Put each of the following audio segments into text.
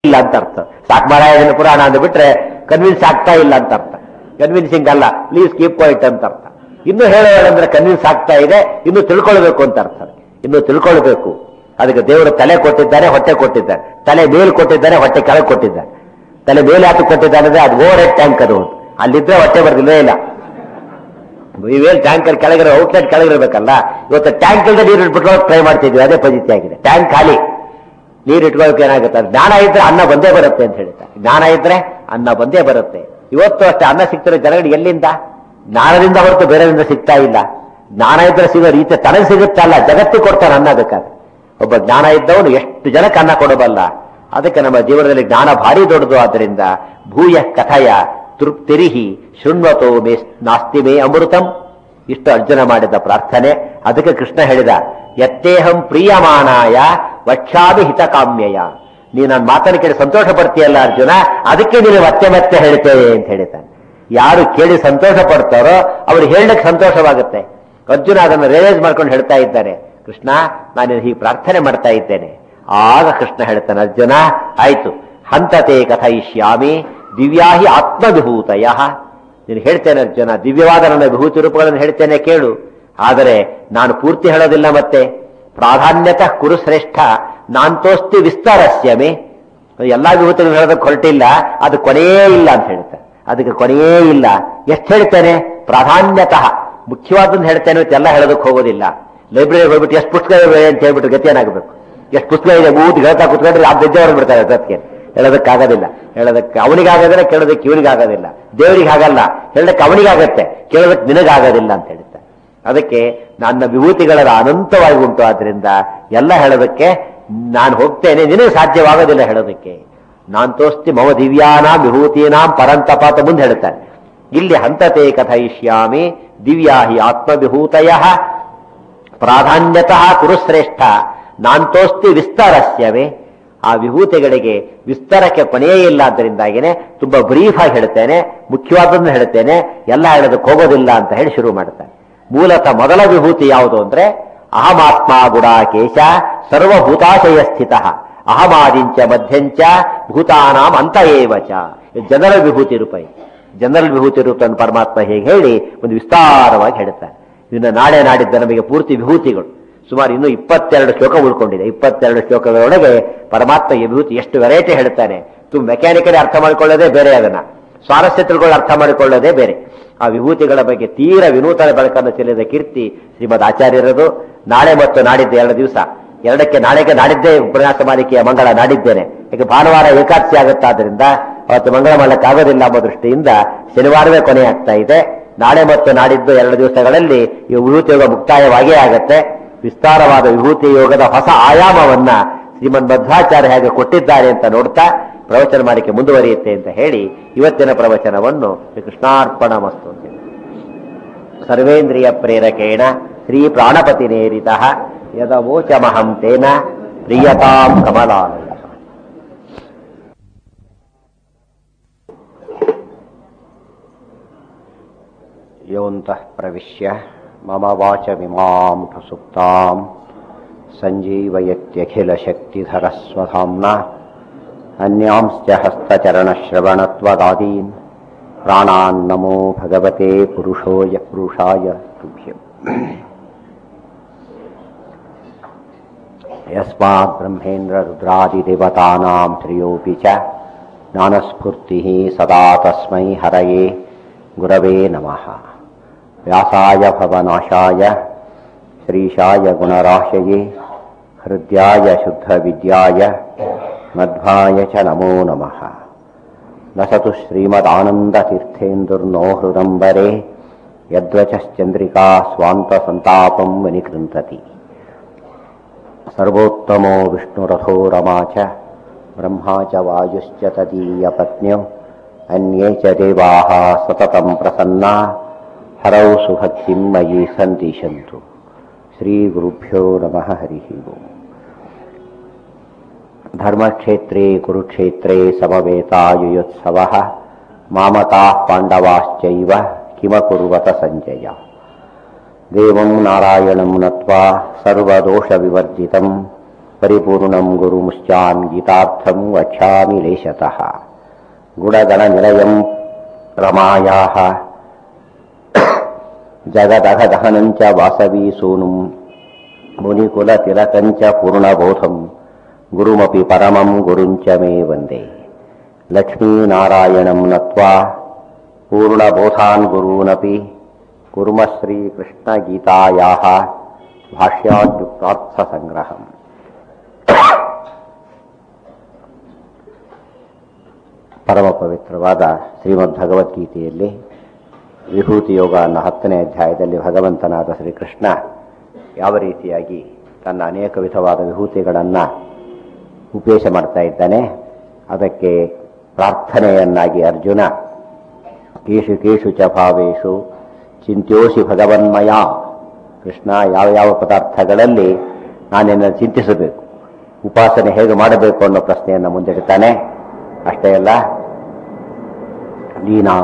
ಇಲ್ಲ ಅಂತ ಅರ್ಥ ಸಾಕ್ಮಾರಾಯಣ ಪುರಾಣ ಅಂದ್ಬಿಟ್ರೆ ಕನ್ವಿನ್ಸ್ ಆಗ್ತಾ ಇಲ್ಲ ಅಂತ ಅರ್ಥ ಕನ್ವಿನ್ಸಿಂಗ್ ಅಲ್ಲ ಪ್ಲೀಸ್ ಕೀಪ್ ಕ್ವೈಟ್ ಅಂತ ಅರ್ಥ ಇನ್ನು ಹೇಳೋದಂದ್ರೆ ಕನ್ವಿನ್ಸ್ ಆಗ್ತಾ ಇದೆ ಇನ್ನು ತಿಳ್ಕೊಳ್ಬೇಕು ಅಂತ ಅರ್ಥ ಇನ್ನು ತಿಳ್ಕೊಳ್ಬೇಕು ಅದಕ್ಕೆ ದೇವರು ತಲೆ ಕೊಟ್ಟಿದ್ದಾರೆ ಹೊಟ್ಟೆ ಕೊಟ್ಟಿದ್ದಾರೆ ತಲೆ ಮೇಲ್ ಕೊಟ್ಟಿದ್ದಾರೆ ಹೊಟ್ಟೆ ಕೆಳಗೆ ಕೊಟ್ಟಿದ್ದಾರೆ ತಲೆ ಮೇಲೆ ಹಾಕಿ ಕೊಟ್ಟಿದ್ದಾರೆ ಅಂದ್ರೆ ಅದು ಓವರ್ ಹೆಡ್ ಟ್ಯಾಂಕ್ ಅದು ಅಲ್ಲಿದ್ರೆ ಹೊಟ್ಟೆ ಬರ್ದಿಲ್ವೇ ಇಲ್ಲ ಇವೇಲ್ ಟ್ಯಾಂಕರ್ ಕೆಳಗಿರೋ ಔಟ್ಲೆಟ್ ಕೆಳಗಿರ್ಬೇಕಲ್ಲ ಇವತ್ತು ಟ್ಯಾಂಕ್ ಇಲ್ಲದೆ ನೀರು ಇಟ್ಬಿಟ್ಟು ಟ್ರೈ ಮಾಡ್ತಿದ್ವಿ ಅದೇ ಪದ್ಧತಿ ಆಗಿದೆ ಟ್ಯಾಂಕ್ ಖಾಲಿ ನೀರು ಇಟ್ಕೊಳ್ಳೋಕೆ ಏನಾಗುತ್ತೆ ಅದು ಜ್ಞಾನ ಇದ್ರೆ ಅನ್ನ ಬಂದೇ ಬರುತ್ತೆ ಅಂತ ಹೇಳ್ತಾರೆ ಜ್ಞಾನ ಇದ್ರೆ ಅನ್ನ ಬಂದೇ ಬರುತ್ತೆ ಇವತ್ತು ಅಷ್ಟೇ ಅನ್ನ ಸಿಗ್ತಿರೋ ಜನಗಳಿಗೆ ಎಲ್ಲಿಂದ ಜ್ಞಾನದಿಂದ ಹೊರತು ಬೇರೆಯಿಂದ ಸಿಗ್ತಾ ಇಲ್ಲ ಜ್ಞಾನ ಇದ್ರೆ ಸಿಗೋ ರೀತಿ ತನಗೆ ಸಿಗುತ್ತಲ್ಲ ಜಗತ್ತಿಗೆ ಕೊಡ್ತಾನೆ ಅನ್ನ ಬೇಕಾದ್ರೆ ಒಬ್ಬ ಜ್ಞಾನ ಇದ್ದವನು ಎಷ್ಟು ಜನಕ್ಕೆ ಅನ್ನ ಕೊಡಬಲ್ಲ ಅದಕ್ಕೆ ನಮ್ಮ ಜೀವನದಲ್ಲಿ ಜ್ಞಾನ ಭಾರಿ ದೊಡ್ಡದು ಆದ್ದರಿಂದ ಭೂಯ ಕಥಯ ತೃಪ್ತಿರಿಹಿ ಶೃಣ್ವತೋ ಮೇ ನಾಸ್ತಿ ಮೇ ಅಮೃತಂ ಇಷ್ಟು ಅರ್ಜುನ ಮಾಡಿದ ಪ್ರಾರ್ಥನೆ ಅದಕ್ಕೆ ಕೃಷ್ಣ ಹೇಳಿದ ಯತ್ತೇಹಂ ಪ್ರಿಯಮಾನಾಯ ವಕ್ಷಾಮಿ ಹಿತಕಾಮ್ಯಯ ನೀ ನನ್ನ ಮಾತನ್ನು ಕೇಳಿ ಸಂತೋಷ ಪಡ್ತೀಯಲ್ಲ ಅರ್ಜುನ ಅದಕ್ಕೆ ನೀನು ಮತ್ತೆ ಮತ್ತೆ ಹೇಳ್ತೇವೆ ಅಂತ ಹೇಳಿದ್ದಾನೆ ಯಾರು ಕೇಳಿ ಸಂತೋಷ ಪಡ್ತಾರೋ ಅವ್ರು ಹೇಳಕ್ಕೆ ಸಂತೋಷವಾಗುತ್ತೆ ಅರ್ಜುನ ಅದನ್ನು ರಿಯಲೈಸ್ ಮಾಡ್ಕೊಂಡು ಹೇಳ್ತಾ ಇದ್ದಾನೆ ಕೃಷ್ಣ ನಾನು ಹೀಗೆ ಪ್ರಾರ್ಥನೆ ಮಾಡ್ತಾ ಇದ್ದೇನೆ ಆಗ ಕೃಷ್ಣ ಹೇಳ್ತಾನೆ ಅರ್ಜುನ ಆಯ್ತು ಹಂತತೆ ಕಥಯಿಷ್ಯಾಮಿ ದಿವ್ಯಾಹಿ ಆತ್ಮವಿಭೂತಯ ನೀನು ಹೇಳ್ತೇನೆ ಅರ್ಜುನ ದಿವ್ಯವಾದ ನನ್ನ ವಿಭೂತಿ ರೂಪಗಳನ್ನು ಹೇಳ್ತೇನೆ ಕೇಳು ಆದರೆ ನಾನು ಪೂರ್ತಿ ಹೇಳೋದಿಲ್ಲ ಮತ್ತೆ ಪ್ರಾಧಾನ್ಯತಃ ಕುರು ಶ್ರೇಷ್ಠ ನಾಂತೋಸ್ತಿ ವಿಸ್ತಾರಸ್ಯಮೆ ಎಲ್ಲಾ ವಿಭೂತಿಗಳು ಹೇಳೋದಕ್ಕೆ ಹೊರಟಿಲ್ಲ ಅದು ಕೊನೆಯೇ ಇಲ್ಲ ಅಂತ ಹೇಳ್ತಾರೆ ಅದಕ್ಕೆ ಕೊನೆಯೇ ಇಲ್ಲ ಎಷ್ಟು ಹೇಳ್ತೇನೆ ಪ್ರಾಧಾನ್ಯತಃ ಮುಖ್ಯವಾದದ್ದು ಹೇಳ್ತೇನೆ ಅಂತ ಎಲ್ಲ ಹೇಳೋದಕ್ಕೆ ಹೋಗೋದಿಲ್ಲ ಲೈಬ್ರರಿಗೆ ಹೋಗ್ಬಿಟ್ಟು ಎಷ್ಟು ಪುಸ್ತಕ ಇವೆ ಅಂತ ಹೇಳ್ಬಿಟ್ಟು ಗತಿ ಏನಾಗಬೇಕು ಎಷ್ಟು ಪುಸ್ತಕ ಇದೆ ಮೂತಿ ಹೇಳ್ತಾ ಕುತ್ಕೊಂಡ್ರೆ ಆ ಬೆಜ್ಜೆ ಹೊರಬಿಡ್ತಾರೆ ಅದಕ್ಕೆ ಹೇಳೋದಕ್ಕಾಗೋದಿಲ್ಲ ಹೇಳೋದಕ್ಕೆ ಅವನಿಗಾಗೋದಿಲ್ಲ ಕೇಳೋದಕ್ಕೆ ಇವನಿಗಾಗೋದಿಲ್ಲ ದೇವರಿಗೆ ಆಗಲ್ಲ ಹೇಳೋದಕ್ಕೆ ಅವನಿಗಾಗತ್ತೆ ಕೇಳೋದಕ್ಕೆ ನಿನಗಾಗೋದಿಲ್ಲ ಅಂತ ಹೇಳ್ತಾರೆ ಅದಕ್ಕೆ ನನ್ನ ವಿಭೂತಿಗಳ ಅನಂತವಾಗಿ ಉಂಟು ಆದ್ರಿಂದ ಎಲ್ಲ ಹೇಳೋದಕ್ಕೆ ನಾನು ಹೋಗ್ತೇನೆ ನಿನಗೆ ಸಾಧ್ಯವಾಗೋದಿಲ್ಲ ಹೇಳೋದಕ್ಕೆ ನಾನ್ ತೋಸ್ತಿ ಮಮ ದಿವ್ಯಾನಾಂ ವಿಭೂತೀನಾಂ ಪರಂತಪಾತ ಮುಂದೆ ಹೇಳ್ತಾನೆ ಇಲ್ಲಿ ಹಂತತೆ ಕಥಯಿಷ್ಯಾಮಿ ದಿವ್ಯಾಹಿ ಆತ್ಮವಿಭೂತಯ ಪ್ರಾಧಾನ್ಯತಃ ಕುರುಶ್ರೇಷ್ಠ ನಾಂತೋಸ್ತಿ ವಿಸ್ತಾರಸ್ಯವೇ ಆ ವಿಭೂತಿಗಳಿಗೆ ವಿಸ್ತಾರಕ್ಕೆ ಕೊನೆಯೇ ಇಲ್ಲ ಆದ್ದರಿಂದಾಗಿನೇ ತುಂಬಾ ಬ್ರೀಫ್ ಆಗಿ ಹೇಳ್ತೇನೆ ಮುಖ್ಯವಾದನ್ನು ಹೇಳ್ತೇನೆ ಎಲ್ಲ ಹೇಳೋದಕ್ಕೆ ಹೋಗೋದಿಲ್ಲ ಅಂತ ಹೇಳಿ ಶುರು ಮಾಡ್ತಾನೆ ಮೂಲತಃ ಮೊದಲ ವಿಭೂತಿ ಯಾವುದು ಅಂದ್ರೆ ಅಹಮಾತ್ಮ ಗುಡಾಕೇಶ ಸರ್ವಭೂತಾಶಯ ಸ್ಥಿತ ಅಹಮಾದಿಂಚ ಮಧ್ಯಂಚ ಭೂತಾನಾಂ ಅಂತ ಏವಚ ಇದು ಜನರ ವಿಭೂತಿ ರೂಪ ಇದು. ಜನರಲ್ ವಿಭೂತಿ ರೂಪವನ್ನು ಪರಮಾತ್ಮ ಹೇಗೆ ಹೇಳಿ ಒಂದು ವಿಸ್ತಾರವಾಗಿ ಹೇಳ್ತಾನೆ ಇನ್ನು ನಾಳೆ ನಾಡಿದ್ದ ನಮಗೆ ಪೂರ್ತಿ ವಿಭೂತಿಗಳು ಸುಮಾರು ಇನ್ನು ಇಪ್ಪತ್ತೆರಡು ಶ್ಲೋಕ ಉಳ್ಕೊಂಡಿದೆ ಇಪ್ಪತ್ತೆರಡು ಶ್ಲೋಕಗಳೊಳಗೆ ಪರಮಾತ್ಮ ಈ ವಿಭೂತಿ ಎಷ್ಟು ವೆರೈಟಿ ಹೇಳ್ತಾನೆ ತುಂಬ ಮೆಕ್ಯಾನಿಕಲಿ ಅರ್ಥ ಮಾಡಿಕೊಳ್ಳೋದೇ ಬೇರೆ ಅದನ್ನ ಸ್ವಾರಸ್ಯ ತಿಳ್ಕೊಂಡು ಅರ್ಥ ಮಾಡಿಕೊಳ್ಳೋದೇ ಬೇರೆ ಆ ವಿಭೂತಿಗಳ ಬಗ್ಗೆ ತೀರ ವಿನೂತನ ಬೆಳಕನ್ನು ಚೆಲ್ಲಿದ ಕೀರ್ತಿ ಶ್ರೀಮದ್ ಆಚಾರ್ಯರದು ನಾಳೆ ಮತ್ತು ನಾಡಿದ್ದು ಎರಡು ದಿವಸ ಎರಡಕ್ಕೆ ನಾಳೆಗೆ ನಾಡಿದ್ದೇ ಉಪನ್ಯಾಸ ಮಾಲಿಕೆಯ ಮಂಗಳ ನಾಡಿದ್ದೇನೆ ಈಗ ಭಾನುವಾರ ಏಕಾದಶಿ ಆಗುತ್ತಾದ್ರಿಂದ ಅವತ್ತು ಮಂಗಳ ಮಾಡಲಿಕ್ಕೆ ಆಗೋದಿಲ್ಲ ಎಂಬ ದೃಷ್ಟಿಯಿಂದ ಶನಿವಾರವೇ ಕೊನೆ ಆಗ್ತಾ ಇದೆ ನಾಳೆ ಮತ್ತು ನಾಡಿದ್ದು ಎರಡು ದಿವಸಗಳಲ್ಲಿ ಈ ವಿಭೂತಿ ಯೋಗ ಮುಕ್ತಾಯವಾಗೇ ಆಗತ್ತೆ ವಿಸ್ತಾರವಾದ ವಿಭೂತಿ ಯೋಗದ ಹೊಸ ಆಯಾಮವನ್ನ ಶ್ರೀಮನ್ ಮಧ್ವಾಚಾರ್ಯ ಹೇಗೆ ಕೊಟ್ಟಿದ್ದಾರೆ ಅಂತ ನೋಡ್ತಾ ಪ್ರವಚನ ಮಾಲಿಕೆ ಮುಂದುವರಿಯುತ್ತೆ ಅಂತ ಹೇಳಿ ಇವತ್ತಿನ ಪ್ರವಚನವನ್ನು ಶ್ರೀ ಕೃಷ್ಣಾರ್ಪಣ ಮಸ್ತು ಅಂತ ಹೇಳಿ. ಸರ್ವೇಂದ್ರಿಯ ಪ್ರೇರಕೇಣ ಶ್ರೀ ಪ್ರಾಣಪತಿ ನೇರಿತ ಯದವೋಚಮಹಂ ತೇನ ಪ್ರಿಯತಾಂ ಕಮಲಾಲಯ ಯೋಂತಃ ಪ್ರವಿಶ್ಯ ಮಮ ವಾಚಮಿಮಾಂ ಪ್ರಸುಪ್ತಾಂ ಸಂಜೀವಯತ್ಯಖಿಲಶಕ್ತಿಧರಸ್ವಧಾಮ್ನ ಅನ್ಯಾಂಶ್ಚ ಹಸ್ತಚರಣಶ್ರವಣತ್ವದಾದೀನ್ ಪ್ರಾಣಾನ್ನಮೋ ಭಗವತೆ ಪುರುಷೋಯ ಪುರುಷಾಯ ತುಭ್ಯಂ ಯಸ್ಮಾತ್ ಬ್ರಹ್ಮೇಂದ್ರ ರುದ್ರಾದಿದೇವತಾನಾಂ ಶ್ರೇಯೋಪಿ ಚ ಜ್ಞಾನಸ್ಫೂರ್ತಿಃ ಸದಾ ತಸ್ಮೈ ಹರಯೇ ಗುರವೇ ನಮಃ ವ್ಯಾಸಾಯ ಭವನಾಶಾಯ ಶ್ರೀಶಾಯ ಗುಣರಾಶಯೇ ಹೃದ್ಯಾಯ ಶುದ್ಧವಿದ್ಯಾಯ ಮಧ್ವಾಯ ಚ ನಮೋ ನಮಃ ಲಸತು ಶ್ರೀಮದಾನಂದತೀರ್ಥೇಂದುರ್ನೋ ಹೃದಂಬರೆ ಯದ್ವಚಶ್ಚಂದ್ರಿಕಾ ಸ್ವಾಂತಸಂತಾಪಂ ವಿನಿಕೃಂತತಿ ಸರ್ವೋತ್ತಮೋ ವಿಷ್ಣುರಥೋ रमा च ब्रह्मा च वायुश्च तदीयपत्न्यौ अन्ये च देवाः सततं प्रसन्ना हरौ सुभक्तिं मयि सन्दिशन्तु श्रीगुरुभ्यो नमः हरिः ओम् धर्मक्षेत्रे कुरुक्षेत्रे समवेतायुयोत्सवः मामकाः पाण्डवाश्चैव किमकुर्वत सञ्जय देवं नारायणं नत्वा सर्वदोषविवर्जितं ಪರಿಪೂರ್ಣಂ ಗುರುಮುಶ್ಚಾನ್ ಗೀತಾರ್ಥಂ ವಕ್ಷ್ಯಾಮಿ ಲೇಶತಃ ಗುಣಗಣನಿಲಯಂ ರಮಾಯಾः ಜಗದಹದಹನಂಚ ವಾಸವೀ ಸೂನುಂ ಮುನಿಕುಲತಿಲಕಂಚ ಪೂರ್ಣಬೋಧಂ ಗುರುಮಪಿ ಪರಮಂ ಗುರುಂಚ ಮೇ ವಂದೇ ಲಕ್ಷ್ಮೀನಾರಾಯಣಂ ನತ್ವಾ ಪೂರ್ಣಬೋಧಾನ್ ಗುರೂನಪಿ ಕುರ್ಮ ಶ್ರೀಕೃಷ್ಣಗೀತಾಯಾः ಭಾಷ್ಯಾದ್ಯುಕ್ತಾರ್ಥಸಂಗ್ರಹम् ಪರಮ ಪವಿತ್ರವಾದ ಶ್ರೀಮದ್ ಭಗವದ್ಗೀತೆಯಲ್ಲಿ ವಿಭೂತಿ ಯೋಗ ಅನ್ನೋ ಹತ್ತನೇ ಅಧ್ಯಾಯದಲ್ಲಿ ಭಗವಂತನಾದ ಶ್ರೀಕೃಷ್ಣ ಯಾವ ರೀತಿಯಾಗಿ ತನ್ನ ಅನೇಕ ವಿಧವಾದ ವಿಭೂತಿಗಳನ್ನು ಉಪದೇಶ ಮಾಡ್ತಾ ಇದ್ದಾನೆ ಅದಕ್ಕೆ ಪ್ರಾರ್ಥನೆಯನ್ನಾಗಿ ಅರ್ಜುನ ಕೇಶು ಕೇಶು ಚ ಭಾವೇಶು ಚಿಂತ್ಯೋಷಿ ಭಗವನ್ಮಯ ಕೃಷ್ಣ ಯಾವ ಯಾವ ಪದಾರ್ಥಗಳಲ್ಲಿ ನಾನಿನ್ನು ಚಿಂತಿಸಬೇಕು ಉಪಾಸನೆ ಹೇಗೆ ಮಾಡಬೇಕು ಅನ್ನೋ ಪ್ರಶ್ನೆಯನ್ನು ಮುಂದಿಡ್ತಾನೆ ಅಷ್ಟೇ ಅಲ್ಲ ನೀನಾ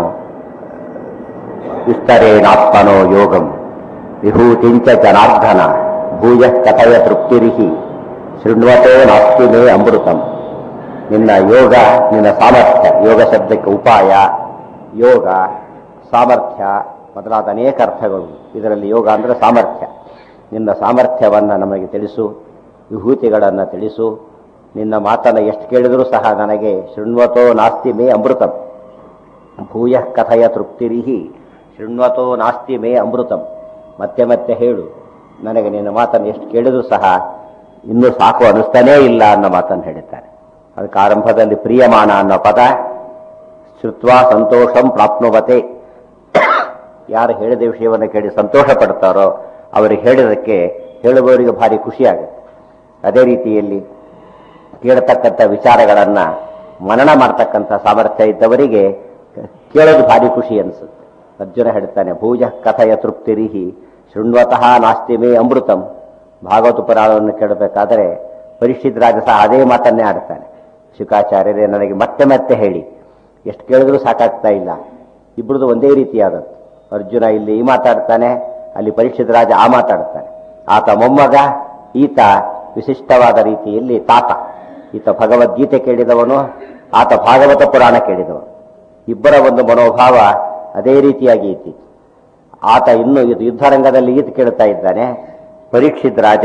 ವಿಸ್ತರೇಣಾತ್ಮನೋ ಯೋಗಂ ವಿಭೂತಿಂಚ ಜನಾರ್ದನ ಭೂಯ ಕಥಯ ತೃಪ್ತಿರಿಹಿ ಶೃಣ್ವತೋ ನಾಸ್ತಿ ಮೇ ಅಮೃತಂ ನಿನ್ನ ಯೋಗ ನಿನ್ನ ಸಾಮರ್ಥ್ಯ ಯೋಗ ಶಬ್ದಕ್ಕೆ ಉಪಾಯ ಯೋಗ ಸಾಮರ್ಥ್ಯ ಮೊದಲಾದ ಅನೇಕ ಅರ್ಥಗಳು ಇದರಲ್ಲಿ ಯೋಗ ಅಂದರೆ ಸಾಮರ್ಥ್ಯ ನಿನ್ನ ಸಾಮರ್ಥ್ಯವನ್ನು ನಮಗೆ ತಿಳಿಸು ವಿಭೂತಿಗಳನ್ನು ತಿಳಿಸು ನಿನ್ನ ಮಾತನ್ನು ಎಷ್ಟು ಕೇಳಿದರೂ ಸಹ ನನಗೆ ಶೃಣ್ವತೋ ನಾಸ್ತಿ ಮೇ ಅಮೃತಂ ಭೂಯ ಕಥಯ ತೃಪ್ತಿರಿಹಿ ಶೃಣ್ವತೋ ನಾಸ್ತಿ ಮೇ ಅಮೃತಂ ಮತ್ತೆ ಮತ್ತೆ ಹೇಳು ನನಗೆ ನಿನ್ನ ಮಾತನ್ನು ಎಷ್ಟು ಕೇಳಿದರೂ ಸಹ ಇನ್ನೂ ಸಾಕು ಅನಿಸ್ತಾನೇ ಇಲ್ಲ ಅನ್ನೋ ಮಾತನ್ನು ಹೇಳಿದ್ದಾರೆ ಅದಕ್ಕೆ ಆರಂಭದಲ್ಲಿ ಪ್ರಿಯಮಾನ ಅನ್ನೋ ಪದ ಶ್ರುತ್ವ ಸಂತೋಷಂ ಪ್ರಾಪ್ನುವತೆ ಯಾರು ಹೇಳಿದ ವಿಷಯವನ್ನು ಕೇಳಿ ಸಂತೋಷ ಪಡ್ತಾರೋ ಅವರಿಗೆ ಹೇಳಿದಕ್ಕೆ ಹೇಳುವವರಿಗೆ ಭಾರಿ ಖುಷಿಯಾಗುತ್ತೆ ಅದೇ ರೀತಿಯಲ್ಲಿ ಕೇಳತಕ್ಕಂಥ ವಿಚಾರಗಳನ್ನು ಮನನ ಮಾಡ್ತಕ್ಕಂಥ ಸಾಮರ್ಥ್ಯ ಇದ್ದವರಿಗೆ ಕೇಳೋದು ಭಾರಿ ಖುಷಿ ಅನಿಸುತ್ತೆ ಅರ್ಜುನ ಹೇಳ್ತಾನೆ ಭೂಜ ಕಥೆಯ ತೃಪ್ತಿರಿಹಿ ಶೃಣ್ವತಃ ನಾಸ್ತಿ ಮೇ ಅಮೃತಂ ಭಾಗವತ ಪುರಾಣವನ್ನು ಕೇಳಬೇಕಾದರೆ ಪರಿಶಿದ್ ರಾಜ ಸಹ ಅದೇ ಮಾತನ್ನೇ ಆಡ್ತಾನೆ ಶುಕಾಚಾರ್ಯರೇ ನನಗೆ ಮತ್ತೆ ಮತ್ತೆ ಹೇಳಿ ಎಷ್ಟು ಕೇಳಿದ್ರೂ ಸಾಕಾಗ್ತಾ ಇಲ್ಲ ಇಬ್ಬರದು ಒಂದೇ ರೀತಿಯಾದದ್ದು ಅರ್ಜುನ ಇಲ್ಲಿ ಈ ಮಾತಾಡ್ತಾನೆ ಅಲ್ಲಿ ಪರೀಕ್ಷಿತ ರಾಜ ಆ ಮಾತಾಡ್ತಾನೆ ಆತ ಮೊಮ್ಮಗ ಈತ ವಿಶಿಷ್ಟವಾದ ರೀತಿಯಲ್ಲಿ ತಾತ ಈತ ಭಗವದ್ಗೀತೆ ಕೇಳಿದವನು ಆತ ಭಾಗವತ ಪುರಾಣ ಕೇಳಿದವನು ಇಬ್ಬರ ಒಂದು ಮನೋಭಾವ ಅದೇ ರೀತಿಯಾಗಿ ಇದ್ದೀತು ಆತ ಇನ್ನು ಇದು ಯುದ್ಧರಂಗದಲ್ಲಿ ಈತ ಕೇಳ್ತಾ ಇದ್ದಾನೆ ಪರೀಕ್ಷಿತ್ ರಾಜ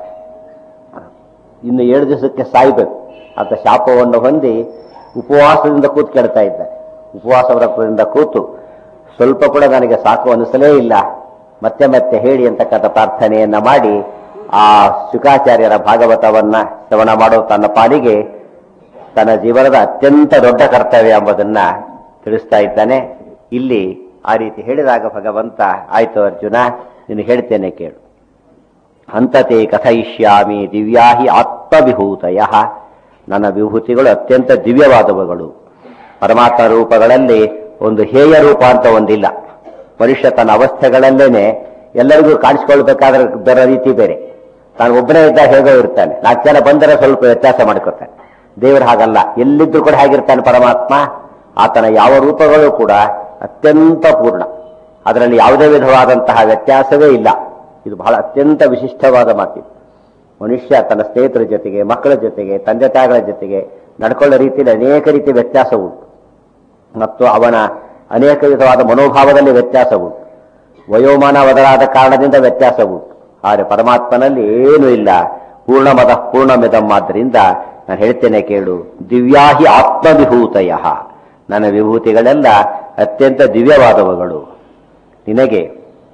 ಇನ್ನು ಏಳು ದಿವಸಕ್ಕೆ ಸಾಯ್ಬೇಕು ಆತ ಶಾಪವನ್ನು ಹೊಂದಿ ಉಪವಾಸದಿಂದ ಕೂತು ಕೇಳ್ತಾ ಇದ್ದಾನೆ ಉಪವಾಸ ವ್ರತದಿಂದ ಕೂತು ಸ್ವಲ್ಪ ಕೂಡ ನನಗೆ ಸಾಕು ಅನಿಸಲೇ ಇಲ್ಲ ಮತ್ತೆ ಮತ್ತೆ ಹೇಳಿ ಅಂತಕ್ಕಂಥ ಪ್ರಾರ್ಥನೆಯನ್ನ ಮಾಡಿ ಆ ಶುಕಾಚಾರ್ಯರ ಭಾಗವತವನ್ನ ಶ್ರವಣ ಮಾಡೋ ತನ್ನ ಪಾಲಿಗೆ ತನ್ನ ಜೀವನದ ಅತ್ಯಂತ ದೊಡ್ಡ ಕರ್ತವ್ಯ ಎಂಬುದನ್ನ ತಿಳಿಸ್ತಾ ಇದ್ದಾನೆ ಇಲ್ಲಿ ಆ ರೀತಿ ಹೇಳಿದಾಗ ಭಗವಂತ ಆಯ್ತು ಅರ್ಜುನ ನೀನು ಹೇಳ್ತೇನೆ ಕೇಳು ಹಂತತೆ ಕಥಯಿಷ್ಯಾಮಿ ದಿವ್ಯಾಹಿ ಆತ್ಮವಿಭೂತಯ ನನ್ನ ವಿಭೂತಿಗಳು ಅತ್ಯಂತ ದಿವ್ಯವಾದವುಗಳು ಪರಮಾತ್ಮ ರೂಪಗಳಲ್ಲಿ ಒಂದು ಹೇಯ ರೂಪ ಅಂತ ಒಂದಿಲ್ಲ ಮನುಷ್ಯ ತನ್ನ ಅವಸ್ಥೆಗಳಲ್ಲೇನೆ ಎಲ್ಲರಿಗೂ ಕಾಣಿಸ್ಕೊಳ್ಬೇಕಾದ್ರೆ ಬೇರೆ ರೀತಿ ಬೇರೆ ತಾನು ಒಬ್ಬನೇ ಇದ್ದಾಗ ಹೇಗೋ ಇರ್ತಾನೆ ನಾಲ್ಕು ಜನ ಬಂದರೆ ಸ್ವಲ್ಪ ವ್ಯತ್ಯಾಸ ಮಾಡ್ಕೊತಾನೆ ದೇವರು ಹಾಗಲ್ಲ ಎಲ್ಲಿದ್ರು ಕೂಡ ಹೇಗಿರ್ತಾನೆ ಪರಮಾತ್ಮ ಆತನ ಯಾವ ರೂಪಗಳು ಕೂಡ ಅತ್ಯಂತ ಪೂರ್ಣ ಅದರಲ್ಲಿ ಯಾವುದೇ ವಿಧವಾದಂತಹ ವ್ಯತ್ಯಾಸವೇ ಇಲ್ಲ ಇದು ಬಹಳ ಅತ್ಯಂತ ವಿಶಿಷ್ಟವಾದ ಮಾತಿದು ಮನುಷ್ಯ ತನ್ನ ಸ್ನೇಹಿತರ ಜೊತೆಗೆ ಮಕ್ಕಳ ಜೊತೆಗೆ ತಂದೆ ತಾಯಿಗಳ ಜೊತೆಗೆ ನಡ್ಕೊಳ್ಳೋ ರೀತಿಯಲ್ಲಿ ಅನೇಕ ರೀತಿ ವ್ಯತ್ಯಾಸ ಉಂಟು ಮತ್ತು ಅವನ ಅನೇಕ ವಿಧವಾದ ಮನೋಭಾವದಲ್ಲಿ ವ್ಯತ್ಯಾಸ ಉಂಟು ವಯೋಮಾನ ಬದಲಾದ ಕಾರಣದಿಂದ ವ್ಯತ್ಯಾಸ ಉಂಟು ಆದರೆ ಪರಮಾತ್ಮನಲ್ಲಿ ಏನೂ ಇಲ್ಲ ಪೂರ್ಣಮದ ಪೂರ್ಣಮಿದಂ ಆದ್ದರಿಂದ ನಾನು ಹೇಳ್ತೇನೆ ಕೇಳು ದಿವ್ಯಾಹಿ ಆತ್ಮವಿಭೂತಯ ನನ್ನ ವಿಭೂತಿಗಳೆಲ್ಲ ಅತ್ಯಂತ ದಿವ್ಯವಾದವುಗಳು ನಿನಗೆ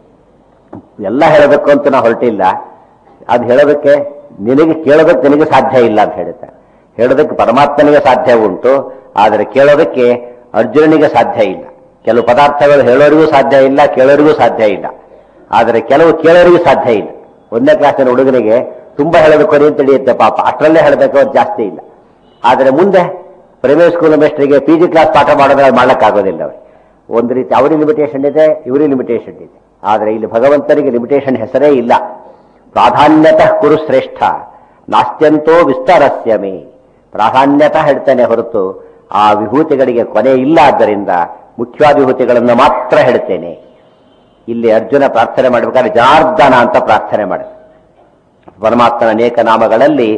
ಎಲ್ಲ ಹೇಳಬೇಕು ಅಂತ ನಾ ಹೊರಟಿಲ್ಲ ಅದು ಹೇಳೋದಕ್ಕೆ ನಿನಗೆ ಕೇಳೋದಕ್ಕೆ ನಿನಗೆ ಸಾಧ್ಯ ಇಲ್ಲ ಅಂತ ಹೇಳುತ್ತೆ ಹೇಳೋದಕ್ಕೆ ಪರಮಾತ್ಮನಿಗೆ ಸಾಧ್ಯ ಉಂಟು ಆದರೆ ಕೇಳೋದಕ್ಕೆ ಅರ್ಜುನನಿಗೆ ಸಾಧ್ಯ ಇಲ್ಲ ಕೆಲವು ಪದಾರ್ಥಗಳು ಹೇಳೋರಿಗೂ ಸಾಧ್ಯ ಇಲ್ಲ ಕೇಳೋರಿಗೂ ಸಾಧ್ಯ ಇಲ್ಲ ಆದರೆ ಕೆಲವು ಕೇಳೋರಿಗೂ ಸಾಧ್ಯ ಇಲ್ಲ ಒಂದನೇ ಕ್ಲಾಸಿನ ಹುಡುಗನಿಗೆ ತುಂಬಾ ಹೇಳೋದಕ್ಕೆ ಕೊನೆ ತಿಳಿಯುತ್ತೆ ಪಾಪ ಅಷ್ಟರಲ್ಲೇ ಹೇಳಬೇಕು ಅದು ಜಾಸ್ತಿ ಇಲ್ಲ ಆದರೆ ಮುಂದೆ ಪ್ರೈಮರಿ ಸ್ಕೂಲ್ ಮೇಸ್ಟ್ರಿಗೆ ಪಿ ಜಿ ಕ್ಲಾಸ್ ಪಾಠ ಮಾಡೋದ್ರೆ ಮಾಡ್ಲಿಕ್ಕಾಗೋದಿಲ್ಲ ಅವ್ರಿಗೆ ಒಂದು ರೀತಿ ಅವರಿಗೆ ಲಿಮಿಟೇಷನ್ ಇದೆ ಇವರಿಗೆ ಲಿಮಿಟೇಷನ್ ಇದೆ ಆದರೆ ಇಲ್ಲಿ ಭಗವಂತನಿಗೆ ಲಿಮಿಟೇಷನ್ ಹೆಸರೇ ಇಲ್ಲ ಪ್ರಾಧಾನ್ಯತಃ ಕುರು ಶ್ರೇಷ್ಠ ನಾಸ್ತ್ಯಂತೋ ವಿಸ್ತಾರಸ್ಯಮಿ ಪ್ರಾಧಾನ್ಯತಃ ಹೇಳ್ತಾನೆ ಹೊರತು ಆ ವಿಭೂತಿಗಳಿಗೆ ಕೊನೆ ಇಲ್ಲ ಆದ್ದರಿಂದ ಮುಖ್ಯವಾದ ವಿಭೂತಿಗಳನ್ನು ಮಾತ್ರ ಹೇಳ್ತೇನೆ ಇಲ್ಲಿ ಅರ್ಜುನ ಪ್ರಾರ್ಥನೆ ಮಾಡಬೇಕಾದ್ರೆ ಜನಾರ್ದನ ಅಂತ ಪ್ರಾರ್ಥನೆ ಮಾಡ ಪರಮಾತ್ಮನ ಅನೇಕ ನಾಮಗಳಲ್ಲಿ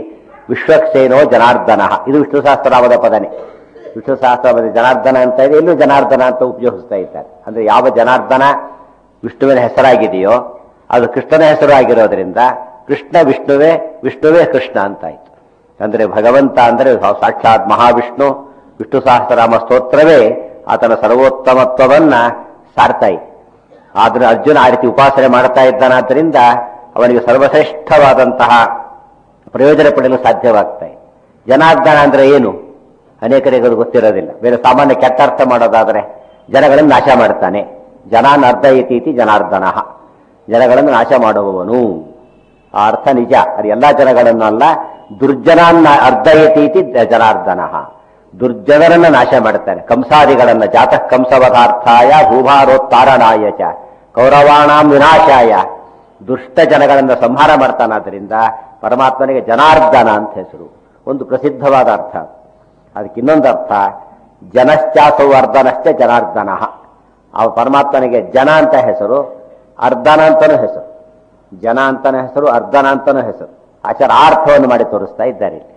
ವಿಶ್ವಕ್ಸೇನೋ ಜನಾರ್ದನ ಇದು ವಿಷ್ಣು ಸಹಸ್ರನಾಮದ ಪದನೆ ವಿಷ್ಣು ಸಹಸ್ರನಾಮದ ಜನಾರ್ದನ ಅಂತ ಇದೆ ಇಲ್ಲೂ ಜನಾರ್ದನ ಅಂತ ಉಪಯೋಗಿಸ್ತಾ ಇದ್ದಾರೆ ಅಂದ್ರೆ ಯಾವ ಜನಾರ್ದನ ವಿಷ್ಣುವಿನ ಹೆಸರಾಗಿದೆಯೋ ಅದು ಕೃಷ್ಣನ ಹೆಸರು ಆಗಿರೋದ್ರಿಂದ ಕೃಷ್ಣ ವಿಷ್ಣುವೇ ವಿಷ್ಣುವೇ ಕೃಷ್ಣ ಅಂತಾಯ್ತು ಅಂದ್ರೆ ಭಗವಂತ ಅಂದ್ರೆ ಸಾಕ್ಷಾತ್ ಮಹಾವಿಷ್ಣು ವಿಷ್ಣು ಸಹಸ್ರನಾಮ ಸ್ತೋತ್ರವೇ ಆತನ ಸರ್ವೋತ್ತಮತ್ವವನ್ನ ಸಾರ್ತಾ ಇದೆ ಆದ್ರೆ ಅರ್ಜುನ ಆ ರೀತಿ ಉಪಾಸನೆ ಮಾಡ್ತಾ ಇದ್ದಾನಾದ್ರಿಂದ ಅವನಿಗೆ ಸರ್ವಶ್ರೇಷ್ಠವಾದಂತಹ ಪ್ರಯೋಜನ ಪಡೆಯಲು ಸಾಧ್ಯವಾಗ್ತಾ ಇದೆ ಜನಾರ್ದನ ಅಂದ್ರೆ ಏನು ಅನೇಕರಿಗೆ ಅದು ಗೊತ್ತಿರೋದಿಲ್ಲ ಬೇರೆ ಸಾಮಾನ್ಯ ಕೆಟ್ಟ ಅರ್ಥ ಮಾಡೋದಾದ್ರೆ ಜನಗಳನ್ನು ನಾಶ ಮಾಡ್ತಾನೆ ಜನಾನ್ ಅರ್ಧ ಇತಿ ಜನಾರ್ದನ ಜನಗಳನ್ನು ನಾಶ ಮಾಡುವವನು ಆ ಅರ್ಥ ನಿಜ ಅದು ಎಲ್ಲಾ ಜನಗಳನ್ನು ಅಲ್ಲ ದುರ್ಜನಾನ್ನ ಅರ್ಧ ಇತಿ ಜನಾರ್ದನ ದುರ್ಜನರನ್ನ ನಾಶ ಮಾಡ್ತಾನೆ ಕಂಸಾದಿಗಳನ್ನ ಜಾತಃ ಕಂಸವಧಾರ್ಥಾಯ ಭೂಭಾರೋತ್ತಾರಣಾಯ ಚ ಕೌರವಾಣಾಂ ವಿನಾಶಾಯ ದುಷ್ಟ ಜನಗಳನ್ನ ಸಂಹಾರ ಮಾಡ್ತಾನಾದ್ರಿಂದ ಪರಮಾತ್ಮನಿಗೆ ಜನಾರ್ದನ ಅಂತ ಹೆಸರು ಒಂದು ಪ್ರಸಿದ್ಧವಾದ ಅರ್ಥ ಅದಕ್ಕೆ ಇನ್ನೊಂದು ಅರ್ಥ ಜನಶ್ಚಾಸೌ ಅರ್ಧನಶ್ಚ ಜನಾರ್ದನ ಆ ಪರಮಾತ್ಮನಿಗೆ ಜನ ಅಂತ ಹೆಸರು ಅರ್ಧನ ಅಂತನೂ ಹೆಸರು ಜನ ಅಂತನೂ ಹೆಸರು ಅರ್ಧನ ಅಂತನೂ ಹೆಸರು ಆಚಾರ ಆ ಅರ್ಥವನ್ನು ಮಾಡಿ ತೋರಿಸ್ತಾ ಇದ್ದಾರೆ ಇಲ್ಲಿ.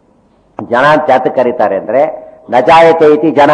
ಜನ ಅಂತ ಯಾತಕ್ಕೆ ಕರೀತಾರೆ ಅಂದ್ರೆ ನಜಾಯತೆ ಇತಿ ಜನ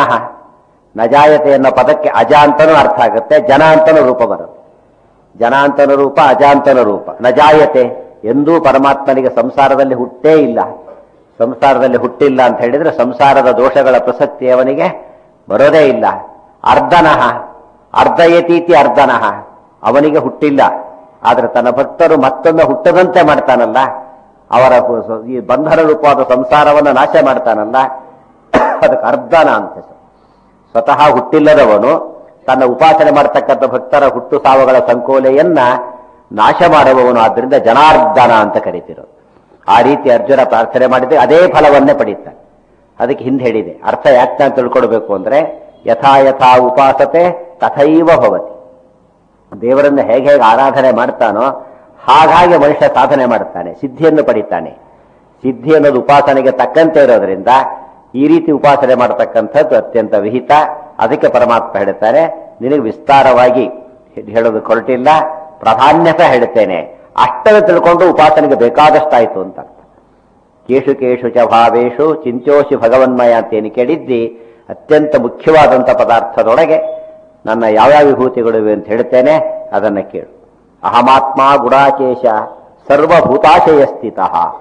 ನಜಾಯತೆ ಅನ್ನೋ ಪದಕ್ಕೆ ಅಜ ಅಂತನೂ ಅರ್ಥ ಆಗುತ್ತೆ ಜನ ಅಂತನೂ ರೂಪ ಬರುತ್ತೆ ಜನ ಅಂತನ ರೂಪ ಅಜಾಂತನ ರೂಪ ನಜಾಯತೆ ಎಂದೂ ಪರಮಾತ್ಮನಿಗೆ ಸಂಸಾರದಲ್ಲಿ ಹುಟ್ಟೇ ಇಲ್ಲ ಸಂಸಾರದಲ್ಲಿ ಹುಟ್ಟಿಲ್ಲ ಅಂತ ಹೇಳಿದ್ರೆ ಸಂಸಾರದ ದೋಷಗಳ ಪ್ರಸಕ್ತಿ ಅವನಿಗೆ ಬರೋದೇ ಇಲ್ಲ ಅರ್ಧನಃ ಅರ್ಧಯತೀತಿ ಅರ್ಧನಃ ಅವನಿಗೆ ಹುಟ್ಟಿಲ್ಲ ಆದ್ರೆ ತನ್ನ ಭಕ್ತರು ಮತ್ತೊಮ್ಮೆ ಹುಟ್ಟದಂತೆ ಮಾಡ್ತಾನಲ್ಲ ಅವರ ಈ ಬಂಧನ ರೂಪವಾದ ಸಂಸಾರವನ್ನು ನಾಶ ಮಾಡ್ತಾನಲ್ಲ ಅದಕ್ಕೆ ಅರ್ಧನ ಅಂತ ಹೆಸರು ಸ್ವತಃ ಹುಟ್ಟಿಲ್ಲದವನು ತನ್ನ ಉಪಾಸನೆ ಮಾಡತಕ್ಕಂಥ ಭಕ್ತರ ಹುಟ್ಟು ಸಾವುಗಳ ಸಂಕೋಲೆಯನ್ನ ನಾಶ ಮಾಡುವವನು ಆದ್ದರಿಂದ ಜನಾರ್ದನ ಅಂತ ಕರೀತಿರೋದು ಆ ರೀತಿ ಅರ್ಜುನ ಪ್ರಾರ್ಥನೆ ಮಾಡಿದ್ರೆ ಅದೇ ಫಲವನ್ನೇ ಪಡೀತಾನೆ ಅದಕ್ಕೆ ಹಿಂದೆ ಹೇಳಿದೆ ಅರ್ಥ ಯಾಕೆ ನಾನು ತಿಳ್ಕೊಳ್ಬೇಕು ಅಂದ್ರೆ ಯಥಾ ಯಥಾ ಉಪಾಸತೆ ತಥೈವ ಭವತಿ ದೇವರನ್ನು ಹೇಗೆ ಹೇಗೆ ಆರಾಧನೆ ಮಾಡ್ತಾನೋ ಹಾಗಾಗಿ ಮನುಷ್ಯ ಸಾಧನೆ ಮಾಡ್ತಾನೆ ಸಿದ್ಧಿಯನ್ನು ಪಡಿತಾನೆ ಸಿದ್ಧಿ ಅನ್ನೋದು ಉಪಾಸನೆಗೆ ತಕ್ಕಂತೆ ಇರೋದ್ರಿಂದ ಈ ರೀತಿ ಉಪಾಸನೆ ಮಾಡತಕ್ಕಂಥದ್ದು ಅತ್ಯಂತ ವಿಹಿತ ಅದಕ್ಕೆ ಪರಮಾತ್ಮ ಹೇಳ್ತಾರೆ ನಿನಗೆ ವಿಸ್ತಾರವಾಗಿ ಹೇಳೋದು ಕೊರಟಿಲ್ಲ ಪ್ರಾಧಾನ್ಯತೆ ಹೇಳ್ತೇನೆ ಅಷ್ಟನ್ನು ತಿಳ್ಕೊಂಡು ಉಪಾಸನೆಗೆ ಬೇಕಾದಷ್ಟಾಯ್ತು ಅಂತ ಅರ್ಥ ಕೇಶು ಕೇಶು ಚ ಭಾವೇಶು ಚಿಂತ್ಯೋಶಿ ಭಗವನ್ಮಯ ಅಂತೇನು ಕೇಳಿದ್ದಿ ಅತ್ಯಂತ ಮುಖ್ಯವಾದಂಥ ಪದಾರ್ಥದೊಳಗೆ ನನ್ನ ಯಾವ್ಯಾವ ವಿಭೂತಿಗಳಿವೆ ಅಂತ ಹೇಳ್ತೇನೆ ಅದನ್ನ ಕೇಳು ಅಹಮಾತ್ಮ ಗುಡಾಕೇಶ ಸರ್ವಭೂತಾಶಯ ಸ್ಥಿತ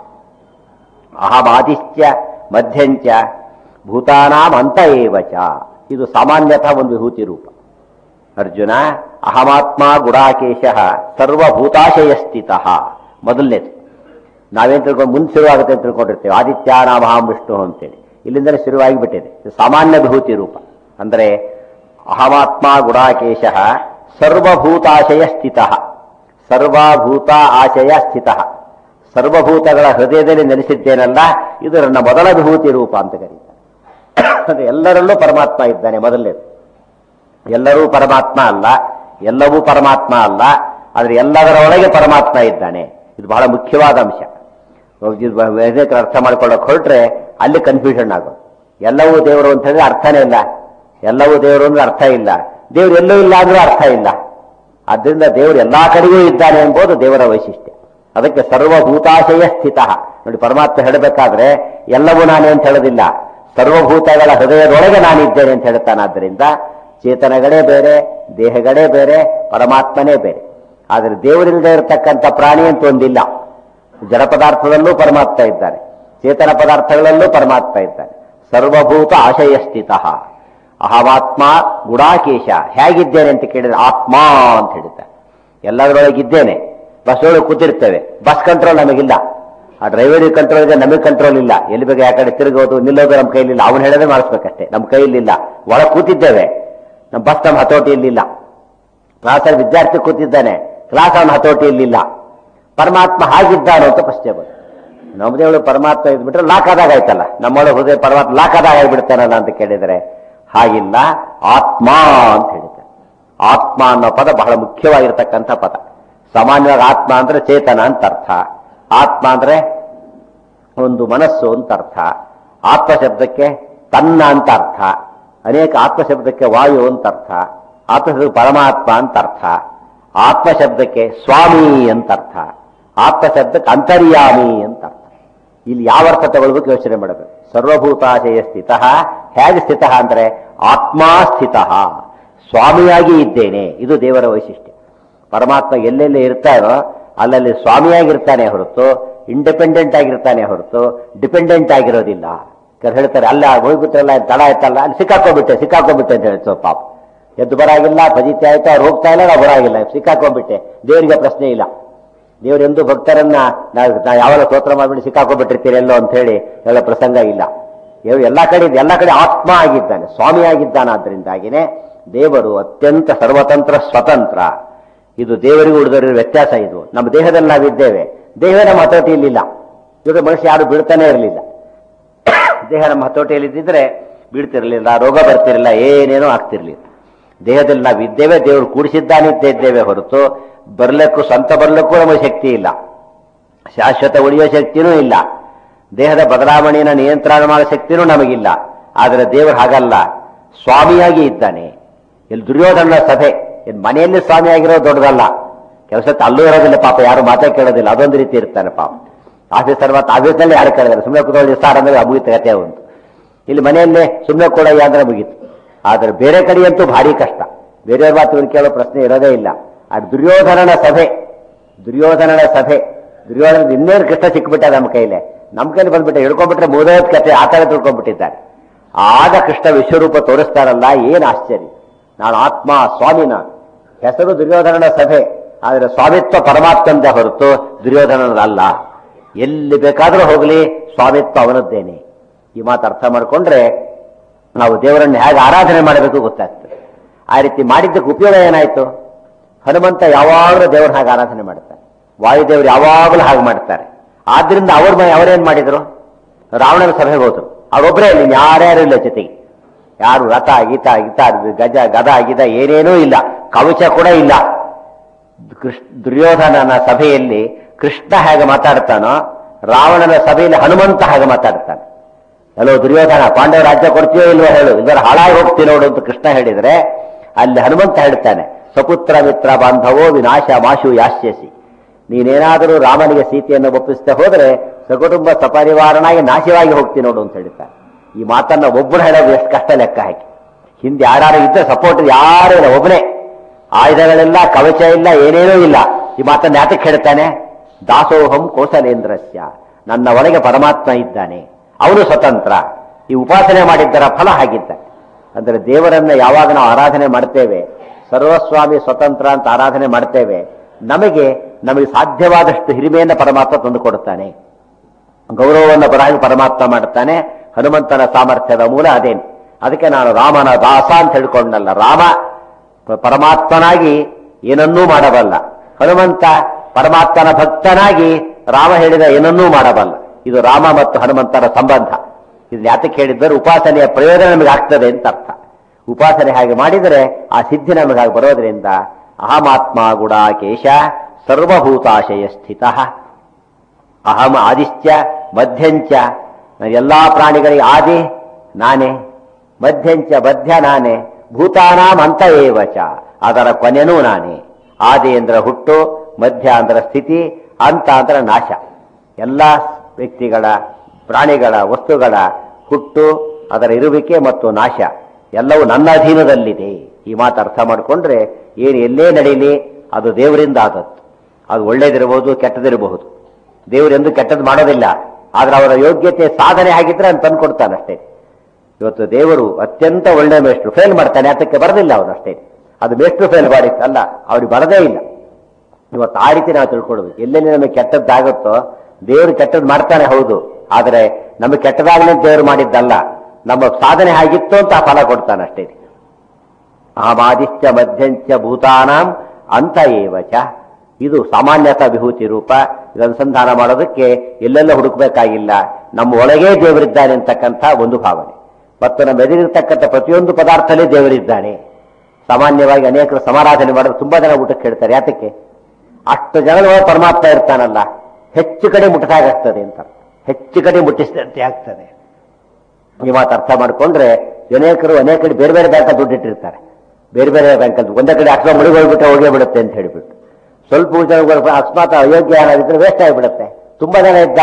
ಅಹಮಾದಿಶ್ಚ ಮಧ್ಯಂಚ ಭೂತಾನಾಂ ಅಂತ ಏವ ಚ ಇದು ಸಾಮಾನ್ಯತಃ ಒಂದು ವಿಭೂತಿ ರೂಪ ಅರ್ಜುನ ಅಹಮಾತ್ಮ ಗುಡಾಕೇಶ ಸರ್ವಭೂತಾಶಯ ಸ್ಥಿತ ಮೊದಲನೇದು ನಾವೇನ್ ತಿಳ್ಕೊಂಡು ಮುಂದೆ ಶುರುವಾಗುತ್ತೆ ಅಂತ ತಿಳ್ಕೊಂಡಿರ್ತೇವೆ ಆದಿತ್ಯ ನಾಮಹಾಂ ವಿಷ್ಣು ಅಂತೇಳಿ ಇಲ್ಲಿಂದಲೇ ಶುರುವಾಗಿ ಬಿಟ್ಟಿದೆ ಇದು ಸಾಮಾನ್ಯ ವಿಭೂತಿ ರೂಪ ಅಂದ್ರೆ ಅಹಮಾತ್ಮ ಗುಡಾಕೇಶ ಸರ್ವಭೂತಾಶಯ ಸ್ಥಿತ ಸರ್ವಭೂತ ಆಶಯ ಸ್ಥಿತ ಸರ್ವಭೂತಗಳ ಹೃದಯದಲ್ಲಿ ನೆಲೆಸಿದ್ದೇನಲ್ಲ ಇದು ನನ್ನ ಮೊದಲ ವಿಭೂತಿ ರೂಪ ಅಂತ ಕರೀತಾರೆ ಅಂದ್ರೆ ಎಲ್ಲರಲ್ಲೂ ಪರಮಾತ್ಮ ಇದ್ದಾನೆ ಮೊದಲನೇದು ಎಲ್ಲರೂ ಪರಮಾತ್ಮ ಅಲ್ಲ ಎಲ್ಲವೂ ಪರಮಾತ್ಮ ಅಲ್ಲ ಆದ್ರೆ ಎಲ್ಲದರ ಒಳಗೆ ಪರಮಾತ್ಮ ಇದ್ದಾನೆ ಇದು ಬಹಳ ಮುಖ್ಯವಾದ ಅಂಶ ಇದು ವೇದಕ್ಕೆ ಅರ್ಥ ಮಾಡ್ಕೊಳ್ಳೋಕೆ ಹೊರಟ್ರೆ ಅಲ್ಲಿ ಕನ್ಫ್ಯೂಷನ್ ಆಗೋದು ಎಲ್ಲವೂ ದೇವರು ಅಂತ ಹೇಳಿದ್ರೆ ಅರ್ಥನೇ ಇಲ್ಲ ಎಲ್ಲವೂ ದೇವರು ಅಂದ್ರೆ ಅರ್ಥ ಇಲ್ಲ ದೇವ್ರು ಎಲ್ಲೂ ಇಲ್ಲ ಅಂದ್ರೆ ಅರ್ಥ ಇಲ್ಲ ಆದ್ದರಿಂದ ದೇವರು ಎಲ್ಲಾ ಕಡೆಗೂ ಇದ್ದಾನೆ ಎಂಬುದು ದೇವರ ವೈಶಿಷ್ಟ್ಯ ಅದಕ್ಕೆ ಸರ್ವಭೂತಾಶಯ ಸ್ಥಿತ ನೋಡಿ ಪರಮಾತ್ಮ ಹೇಳಬೇಕಾದ್ರೆ ಎಲ್ಲವೂ ನಾನೇ ಅಂತ ಹೇಳೋದಿಲ್ಲ ಸರ್ವಭೂತಗಳ ಹೃದಯದೊಳಗೆ ನಾನಿದ್ದೇನೆ ಅಂತ ಹೇಳ್ತಾನಾದ್ರಿಂದ ಚೇತನಗಳೇ ಬೇರೆ ದೇಹಗಳೇ ಬೇರೆ ಪರಮಾತ್ಮನೇ ಬೇರೆ ಆದರೆ ದೇವರಿಲ್ಲದೆ ಇರತಕ್ಕಂಥ ಪ್ರಾಣಿ ಅಂತ ಒಂದಿಲ್ಲ ಜಡ ಪದಾರ್ಥದಲ್ಲೂ ಪರಮಾತ್ಮ ಇದ್ದಾನೆ ಚೇತನ ಪದಾರ್ಥಗಳಲ್ಲೂ ಪರಮಾತ್ಮ ಇದ್ದಾನೆ ಸರ್ವಭೂತ ಆಶಯ ಸ್ಥಿತ ಅಹಮಾತ್ಮ ಗುಡಾಕೇಶ ಹೇಗಿದ್ದೇನೆ ಅಂತ ಕೇಳಿದ್ರೆ ಆತ್ಮ ಅಂತ ಹೇಳ್ತಾರೆ ಎಲ್ಲದರೊಳಗಿದ್ದೇನೆ ಬಸ್ ಒಳಗೆ ಕೂತಿರ್ತೇವೆ ಬಸ್ ಕಂಟ್ರೋಲ್ ನಮಗಿಲ್ಲ ಆ ಡ್ರೈವರಿಗೆ ಕಂಟ್ರೋಲ್ ಇದೆ ನಮಗೆ ಕಂಟ್ರೋಲ್ ಇಲ್ಲ ಎಲ್ಲಿ ಬೇಕು ಆ ಕಡೆ ತಿರುಗೋದು ನಿಲ್ಲೋದು ನಮ್ಮ ಕೈಲಿಲ್ಲ ಅವನು ಹೇಳೋದೇ ಮಾಡಿಸ್ಬೇಕಷ್ಟೇ ನಮ್ಮ ಕೈಲಿಲ್ಲ ಒಳಗೆ ಕೂತಿದ್ದೇವೆ ನಮ್ಮ ಬಸ್ ನಮ್ಮ ಹತೋಟಿಯಲ್ಲಿಲ್ಲ ಕ್ಲಾಸಲ್ಲಿ ವಿದ್ಯಾರ್ಥಿ ಕೂತಿದ್ದಾನೆ ಕ್ಲಾಸ್ ಅವನ ಹತೋಟಿಯಲ್ಲಿಲ್ಲ ಪರಮಾತ್ಮ ಹಾಗಿದ್ದಾನೆ ಅಂತ ಪ್ರಶ್ನೆ ಬಂತು ನಮ್ಮದೇ ಒಳಗೆ ಪರಮಾತ್ಮ ಇದ್ಬಿಟ್ರೆ ಲಾಕ್ ಆದಾಗ ಆಯ್ತಲ್ಲ ನಮ್ಮೊಳಗೆ ಹೃದಯ ಪರಮಾತ್ಮ ಲಾಕ್ ಆದಾಗ ಆಗಿಬಿಡ್ತಾನಲ್ಲ ಅಂತ ಕೇಳಿದರೆ ಹಾಗಿಲ್ಲ ಆತ್ಮ ಅಂತ ಹೇಳಿದ್ದಾರೆ ಆತ್ಮ ಅನ್ನೋ ಪದ ಬಹಳ ಮುಖ್ಯವಾಗಿರ್ತಕ್ಕಂಥ ಪದ ಸಾಮಾನ್ಯವಾಗಿ ಆತ್ಮ ಅಂದ್ರೆ ಚೇತನ ಅಂತ ಅರ್ಥ ಆತ್ಮ ಅಂದ್ರೆ ಒಂದು ಮನಸ್ಸು ಅಂತ ಅರ್ಥ ಆತ್ಮ ಶಬ್ದಕ್ಕೆ ತನ್ನ ಅಂತ ಅರ್ಥ ಅನೇಕ ಆತ್ಮ ಶಬ್ದಕ್ಕೆ ವಾಯು ಅಂತ ಅರ್ಥ ಆತ್ಮ ಶಬ್ದಕ್ಕೆ ಪರಮಾತ್ಮ ಅಂತ ಅರ್ಥ ಆತ್ಮ ಶಬ್ದಕ್ಕೆ ಸ್ವಾಮಿ ಅಂತ ಅರ್ಥ ಆತ್ಮ ಶಬ್ದಕ್ಕೆ ಅಂತರ್ಯಾಮಿ ಅಂತ ಅರ್ಥ ಇಲ್ಲಿ ಯಾವ ಅರ್ಥ ತಗೊಳ್ಬೇಕು ಯೋಚನೆ ಮಾಡಬೇಕು ಸರ್ವಭೂತಾಶಯ ಸ್ಥಿತ ಹೇಗೆ ಸ್ಥಿತ ಅಂದ್ರೆ ಆತ್ಮಾ ಸ್ಥಿತ ಸ್ವಾಮಿಯಾಗಿ ಇದ್ದೇನೆ ಇದು ದೇವರ ವೈಶಿಷ್ಟ್ಯ ಪರಮಾತ್ಮ ಎಲ್ಲೆಲ್ಲಿ ಇರ್ತಾನೋ ಅಲ್ಲಲ್ಲಿ ಸ್ವಾಮಿಯಾಗಿರ್ತಾನೆ ಹೊರತು ಇಂಡಿಪೆಂಡೆಂಟ್ ಆಗಿರ್ತಾನೆ ಹೊರತು ಡಿಪೆಂಡೆಂಟ್ ಆಗಿರೋದಿಲ್ಲ ಕೆಲವ್ರು ಹೇಳ್ತಾರೆ ಅಲ್ಲ ಹೋಗ್ಬಿಟ್ರಲ್ಲ ತಡ ಆಯ್ತಲ್ಲ ಅಲ್ಲಿ ಸಿಕ್ಕಾಕೊಂಡ್ಬಿಟ್ಟೆ ಸಿಕ್ಕಾಕೊಂಡ್ಬಿಟ್ಟೆ ಅಂತ ಹೇಳ್ತಾರೆ ಪಾಪ ಎದ್ದು ಬರಾಗಿಲ್ಲ ಭಜಿತೆ ಆಯ್ತು ಅವ್ರು ಹೋಗ್ತಾ ಇಲ್ಲ ನಾವು ಬರಾಗಿಲ್ಲ ಸಿಕ್ಕಾಕೊಂಡ್ಬಿಟ್ಟೆ ದೇವರಿಗೆ ಪ್ರಶ್ನೆ ಇಲ್ಲ ದೇವರೆಂದು ಭಕ್ತರನ್ನ ನಾವು ನಾವು ಯಾವಾಗ ಸ್ತೋತ್ರ ಮಾಡ್ಬಿಟ್ಟು ಸಿಕ್ಕಾಕೊಂಡ್ಬಿಟ್ಟಿರ್ತೀರಿ ಎಲ್ಲೋ ಅಂತ ಹೇಳಿ ಹೇಳೋ ಪ್ರಸಂಗ ಇಲ್ಲ ದೇವರು ಎಲ್ಲ ಕಡೆ ಎಲ್ಲ ಕಡೆ ಆತ್ಮ ಆಗಿದ್ದಾನೆ ಸ್ವಾಮಿ ಆಗಿದ್ದಾನಾದ್ರಿಂದಾಗಿನೇ ದೇವರು ಅತ್ಯಂತ ಸರ್ವತಂತ್ರ ಸ್ವತಂತ್ರ ಇದು ದೇವರಿಗೂ ಉಳಿದವರಿಗೂ ವ್ಯತ್ಯಾಸ ಇದು ನಮ್ಮ ದೇಹದಲ್ಲಿ ನಾವಿದ್ದೇವೆ ದೇಹ ನಮ್ಮ ಹತೋಟಿಯಲ್ಲಿಲ್ಲ ಇವಾಗ ಮನುಷ್ಯ ಯಾರು ಬೀಳ್ತಾನೆ ಇರಲಿಲ್ಲ ದೇಹ ನಮ್ಮ ಹತೋಟಿಯಲ್ಲಿ ಇದ್ದಿದ್ರೆ ಬೀಳ್ತಿರ್ಲಿಲ್ಲ ರೋಗ ಬರ್ತಿರಲಿಲ್ಲ ಏನೇನೋ ಆಗ್ತಿರ್ಲಿಲ್ಲ ದೇಹದಲ್ಲಿ ನಾವು ಇದ್ದೇವೆ ದೇವರು ಕೂಡಿಸಿದ್ದಾನಿದ್ದೇ ಇದ್ದೇವೆ ಹೊರತು ಬರ್ಲಿಕ್ಕೂ ಸ್ವಂತ ಬರ್ಲಿಕ್ಕೂ ನಮಗೆ ಶಕ್ತಿ ಇಲ್ಲ ಶಾಶ್ವತ ಉಳಿಯುವ ಶಕ್ತಿನೂ ಇಲ್ಲ ದೇಹದ ಬದಲಾವಣೆಯನ್ನು ನಿಯಂತ್ರಣ ಮಾಡೋ ಶಕ್ತಿನೂ ನಮಗಿಲ್ಲ ಆದರೆ ದೇವರು ಹಾಗಲ್ಲ ಸ್ವಾಮಿಯಾಗಿ ಇದ್ದಾನೆ ಇಲ್ಲಿ ದುರ್ಯೋಧನ ಸಭೆ ಇಲ್ಲಿ ಮನೆಯಲ್ಲಿ ಸ್ವಾಮಿಯಾಗಿರೋ ದೊಡ್ಡದಲ್ಲ ಕೆಲಸ ಅಲ್ಲೂ ಇರೋದಿಲ್ಲ ಪಾಪ ಯಾರು ಮಾತೇ ಕೇಳೋದಿಲ್ಲ ಅದೊಂದು ರೀತಿ ಇರ್ತಾನೆ ಪಾಪ ಆಫೀಸರ್ ಮತ್ತು ಆಫೀಸ್ನಲ್ಲಿ ಯಾರು ಕೇಳಿದಾರೆ ಸುಮ್ಮನೆ ಕೂತ್ಕೊಳ್ಳಿ ಸಾರ್ ಅಂದ್ರೆ ಮುಗಿತು ಕತೆ ಉಂಟು ಇಲ್ಲಿ ಮನೆಯಲ್ಲೇ ಸುಮ್ಮನೆ ಕೊಡಯ್ಯ ಅಂದ್ರೆ ಮುಗೀತು ಆದರೆ ಬೇರೆ ಕಡೆಯಂತೂ ಭಾರಿ ಕಷ್ಟ ಬೇರೆಯವ್ರ ಮಾತು ಕೇಳೋ ಪ್ರಶ್ನೆ ಇರೋದೇ ಇಲ್ಲ ಆ ದುರ್ಯೋಧನನ ಸಭೆ ದುರ್ಯೋಧನನ ಸಭೆ ದುರ್ಯೋಧನ ಇನ್ನೇನು ಕೃಷ್ಣ ಸಿಕ್ಬಿಟ್ಟ ನಮ್ಮ ಕೈಲಿ ನಮ್ಮ ಕೈಲಿ ಬಂದ್ಬಿಟ್ಟೆ ಹಿಡ್ಕೊಂಡ್ಬಿಟ್ರೆ ಮೂದೋದ್ ಕತೆ ಆ ಥರ ತಿಳ್ಕೊಂಡ್ಬಿಟ್ಟಿದ್ದಾರೆ ಆಗ ಕೃಷ್ಣ ವಿಶ್ವರೂಪ ತೋರಿಸ್ತಾರಲ್ಲ ಏನು ಆಶ್ಚರ್ಯ ನಾನು ಆತ್ಮ ಸ್ವಾಮಿನ ಹೆಸರು ದುರ್ಯೋಧನನ ಸಭೆ ಆದರೆ ಸ್ವಾಮಿತ್ವ ಪರಮಾತ್ಮಂದ ಹೊರತು ದುರ್ಯೋಧನನದಲ್ಲ ಎಲ್ಲಿ ಬೇಕಾದರೂ ಹೋಗಲಿ ಸ್ವಾಮಿತ್ವ ಅವನದ್ದೇನೆ ಈ ಮಾತು ಅರ್ಥ ಮಾಡಿಕೊಂಡ್ರೆ ನಾವು ದೇವರನ್ನು ಹೇಗೆ ಆರಾಧನೆ ಮಾಡಬೇಕು ಗೊತ್ತಾಗ್ತದೆ ಆ ರೀತಿ ಮಾಡಿದ್ದಕ್ಕೆ ಉಪಯೋಗ ಏನಾಯ್ತು ಹನುಮಂತ ಯಾವಾಗಲೂ ದೇವರ ಹಾಗೆ ಆರಾಧನೆ ಮಾಡ್ತಾರೆ ವಾಯುದೇವರು ಯಾವಾಗಲೂ ಹಾಗೆ ಮಾಡ್ತಾರೆ ಆದ್ರಿಂದ ಅವ್ರ ಮನೆ ಅವರೇನ್ ಮಾಡಿದ್ರು ರಾವಣನ ಸಭೆಗೆ ಹೋದ್ರು ಅವರೊಬ್ಬರೇ ನೀನು ಯಾರ್ಯಾರು ಇಲ್ಲ ಜೊತೆಗೆ ಯಾರು ರಥ ಗೀತ ಗೀತ ಗಜ ಗದ ಗಿದ ಏನೇನೂ ಇಲ್ಲ ಕವಚ ಕೂಡ ಇಲ್ಲ ಕೃಷ್ಣ ದುರ್ಯೋಧನನ ಸಭೆಯಲ್ಲಿ ಕೃಷ್ಣ ಹೇಗೆ ಮಾತಾಡ್ತಾನೋ ರಾವಣನ ಸಭೆಯಲ್ಲಿ ಹನುಮಂತ ಹಾಗೆ ಮಾತಾಡ್ತಾನೆ ಹಲೋ ದುರ್ಯೋಧನ ಪಾಂಡವ ರಾಜ್ಯ ಕೊಡ್ತೀಯೋ ಇಲ್ವೋ ಹೇಳು ಇದರ ಹಾಳಾಗಿ ಹೋಗ್ತೀನಿ ನೋಡು ಅಂತ ಕೃಷ್ಣ ಹೇಳಿದ್ರೆ ಅಲ್ಲಿ ಹನುಮಂತ ಹೇಳ್ತಾನೆ ಸಪುತ್ರ ಮಿತ್ರ ಬಾಂಧವೋ ವಿನಾಶ ಮಾಶು ಯಾಸ್ಯಸಿ ನೀನೇನಾದರೂ ರಾಮನಿಗೆ ಸೀತೆಯನ್ನು ಒಪ್ಪಿಸ್ತಾ ಹೋದ್ರೆ ಸಕುಟುಂಬ ಸಪರಿವಾರನಾಗಿ ನಾಶವಾಗಿ ಹೋಗ್ತೀನಿ ನೋಡು ಅಂತ ಹೇಳ್ತಾನೆ ಈ ಮಾತನ್ನ ಒಬ್ಬರು ಹೇಳೋದು ಎಷ್ಟು ಕಷ್ಟ ಲೆಕ್ಕ ಹಾಕಿ ಹಿಂದೆ ಯಾರು ಇದ್ರೆ ಸಪೋರ್ಟ್ ಯಾರು ಇಲ್ಲ ಒಬ್ಬನೇ ಆಯುಧಗಳೆಲ್ಲ ಕವಚ ಇಲ್ಲ ಏನೇನೂ ಇಲ್ಲ ಈ ಮಾತನ್ನ ಯಾತಕ್ಕೆ ಹೇಳ್ತಾನೆ ದಾಸೋಹಂ ಕೋಸಲೇಂದ್ರಸ್ಯ ನನ್ನ ಒಳಗೆ ಪರಮಾತ್ಮ ಇದ್ದಾನೆ ಅವನು ಸ್ವತಂತ್ರ ಈ ಉಪಾಸನೆ ಮಾಡಿದ್ದರ ಫಲ ಹಾಗಿದ್ದ ಅಂದರೆ ದೇವರನ್ನ ಯಾವಾಗ ನಾವು ಆರಾಧನೆ ಮಾಡ್ತೇವೆ ಸರ್ವಸ್ವಾಮಿ ಸ್ವತಂತ್ರ ಅಂತ ಆರಾಧನೆ ಮಾಡ್ತೇವೆ ನಮಗೆ ನಮಗೆ ಸಾಧ್ಯವಾದಷ್ಟು ಹಿರಿಮೆಯನ್ನು ಪರಮಾತ್ಮ ತಂದು ಕೊಡುತ್ತಾನೆ ಗೌರವವನ್ನು ಬರಹಾಗಿ ಪರಮಾತ್ಮ ಮಾಡುತ್ತಾನೆ ಹನುಮಂತನ ಸಾಮರ್ಥ್ಯದ ಮೂಲ ಅದೇನು ಅದಕ್ಕೆ ನಾನು ರಾಮನ ದಾಸ ಅಂತ ಹೇಳ್ಕೊಂಡಲ್ಲ ರಾಮ ಪ- ಪರಮಾತ್ಮನಾಗಿ ಏನನ್ನೂ ಮಾಡಬಲ್ಲ ಹನುಮಂತ ಪರಮಾತ್ಮನ ಭಕ್ತನಾಗಿ ರಾಮ ಹೇಳಿದ ಏನನ್ನೂ ಮಾಡಬಲ್ಲ ಇದು ರಾಮ ಮತ್ತು ಹನುಮಂತನ ಸಂಬಂಧ ಇದು ಯಾತಕ್ಕೆ ಹೇಳಿದ್ದರೆ ಉಪಾಸನೆಯ ಪ್ರಯೋಜನ ನಮಗೆ ಆಗ್ತದೆ ಅಂತ ಅರ್ಥ ಉಪಾಸನೆ ಹಾಗೆ ಮಾಡಿದರೆ ಆ ಸಿದ್ಧಿ ನಮಗಾಗಿ ಬರೋದ್ರಿಂದ ಅಹಮಾತ್ಮ ಗುಡಾಕೇಶ ಸರ್ವಭೂತಾಶಯ ಸ್ಥಿತ ಅಹಂ ಆದಿಶ್ಚ ಮಧ್ಯಂಚ ಎಲ್ಲಾ ಪ್ರಾಣಿಗಳಿಗೆ ಆದಿ ನಾನೇ ಮಧ್ಯಂಚ ಮಧ್ಯ ನಾನೇ ಭೂತಾನಾಂ ಅಂತ ಏವಚ ಅದರ ಕೊನೆನೂ ನಾನೇ ಆದಿ ಅಂದ್ರೆ ಹುಟ್ಟು ಮಧ್ಯ ಅಂದ್ರೆ ಸ್ಥಿತಿ ಅಂತ ಅಂದ್ರೆ ನಾಶ ಎಲ್ಲ ವ್ಯಕ್ತಿಗಳ ಪ್ರಾಣಿಗಳ ವಸ್ತುಗಳ ಹುಟ್ಟು ಅದರ ಇರುವಿಕೆ ಮತ್ತು ನಾಶ ಎಲ್ಲವೂ ನನ್ನ ಅಧೀನದಲ್ಲಿದೆ ಈ ಮಾತು ಅರ್ಥ ಮಾಡಿಕೊಂಡ್ರೆ ಏನು ಎಲ್ಲೇ ನಡೀಲಿ ಅದು ದೇವರಿಂದ ಆದದ್ದು ಅದು ಒಳ್ಳೇದಿರಬಹುದು ಕೆಟ್ಟದಿರಬಹುದು ದೇವರೆಂದು ಕೆಟ್ಟದ್ದು ಮಾಡೋದಿಲ್ಲ ಆದ್ರೆ ಅವರ ಯೋಗ್ಯತೆ ಸಾಧನೆ ಆಗಿದ್ರೆ ಅಂತ ತಂದ್ಕೊಡ್ತಾನೆ ಅಷ್ಟೇ ಇವತ್ತು ದೇವರು ಅತ್ಯಂತ ಒಳ್ಳೆ ಮೇಷ್ಟ್ರು ಫೇಲ್ ಮಾಡ್ತಾನೆ ಅದಕ್ಕೆ ಬರದಿಲ್ಲ ಅವನು ಅಷ್ಟೇ ಅದು ಮೇಷ್ಟ್ರು ಫೇಲ್ ಮಾಡಿತ್ತು ಅಲ್ಲ ಅವ್ರಿಗೆ ಬರದೇ ಇಲ್ಲ ಇವತ್ತು ಆ ರೀತಿ ನಾವು ತಿಳ್ಕೊಳ್ಬೇಕು ಎಲ್ಲೆಲ್ಲಿ ನಮಗೆ ಕೆಟ್ಟದ್ದಾಗುತ್ತೋ ದೇವರು ಕೆಟ್ಟದ್ದು ಮಾಡ್ತಾನೆ ಹೌದು ಆದರೆ ನಮಗೆ ಕೆಟ್ಟದಾಗಲಿ ಅಂತ ದೇವರು ಮಾಡಿದ್ದಲ್ಲ ನಮ್ಮ ಸಾಧನೆ ಆಗಿತ್ತು ಅಂತ ಆ ಫಲ ಕೊಡ್ತಾನೆ ಅಷ್ಟೇ ಅಹಮಾದಿಶ್ಚ ಮಧ್ಯಂಚ ಭೂತಾನಾಂ ಅಂತ ಏವಚ ಇದು ಸಾಮಾನ್ಯತಾ ವಿಭೂತಿ ರೂಪ ಇದು ಅನುಸಂಧಾನ ಮಾಡೋದಕ್ಕೆ ಎಲ್ಲೆಲ್ಲ ಹುಡುಕಬೇಕಾಗಿಲ್ಲ ನಮ್ಮ ಒಳಗೇ ದೇವರಿದ್ದಾನೆ ಅಂತಕ್ಕಂಥ ಒಂದು ಭಾವನೆ ಮತ್ತು ನಮ್ಮ ಎದುರಿರ್ತಕ್ಕಂಥ ಪ್ರತಿಯೊಂದು ಪದಾರ್ಥದಲ್ಲಿ ದೇವರಿದ್ದಾನೆ ಸಾಮಾನ್ಯವಾಗಿ ಅನೇಕರು ಸಮಾರಾಧನೆ ಮಾಡೋದು ತುಂಬಾ ಜನ ಊಟಕ್ಕೆ ಹೇಳ್ತಾರೆ ಯಾತಕ್ಕೆ ಅಷ್ಟು ಜನಗಳ ಪರಮಾತ್ಮ ಇರ್ತಾನಲ್ಲ ಹೆಚ್ಚು ಕಡೆ ಮುಟ್ಟದಾಗತ್ತದೆ ಅಂತ ಹೆಚ್ಚು ಕಡೆ ಮುಟ್ಟಿಸಿದಂತೆ ಆಗ್ತದೆ ಈ ಮಾತು ಅರ್ಥ ಮಾಡಿಕೊಂಡ್ರೆ ಅನೇಕರು ಅನೇಕ ಕಡೆ ಬೇರೆ ಬೇರೆ ಬ್ಯಾಂಕಲ್ಲಿ ದುಡ್ಡು ಇಟ್ಟಿರ್ತಾರೆ ಬೇರೆ ಬೇರೆ ಬ್ಯಾಂಕಲ್ಲಿ ಒಂದೇ ಕಡೆ ಅಕ್ರಮ ಮುಳುಗಿ ಹೋಗ್ಬಿಟ್ರೆ ಹೋಗೇ ಬಿಡುತ್ತೆ ಅಂತ ಹೇಳಿಬಿಟ್ಟು ಸ್ವಲ್ಪ ಜನಗಳು ಅಕಸ್ಮಾತ್ ಅಯೋಗ್ಯ ಏನಾಗಿದ್ರೆ ವೇಸ್ಟ್ ಆಗಿಬಿಡುತ್ತೆ ತುಂಬಾ ಜನ ಇದ್ದಾಗ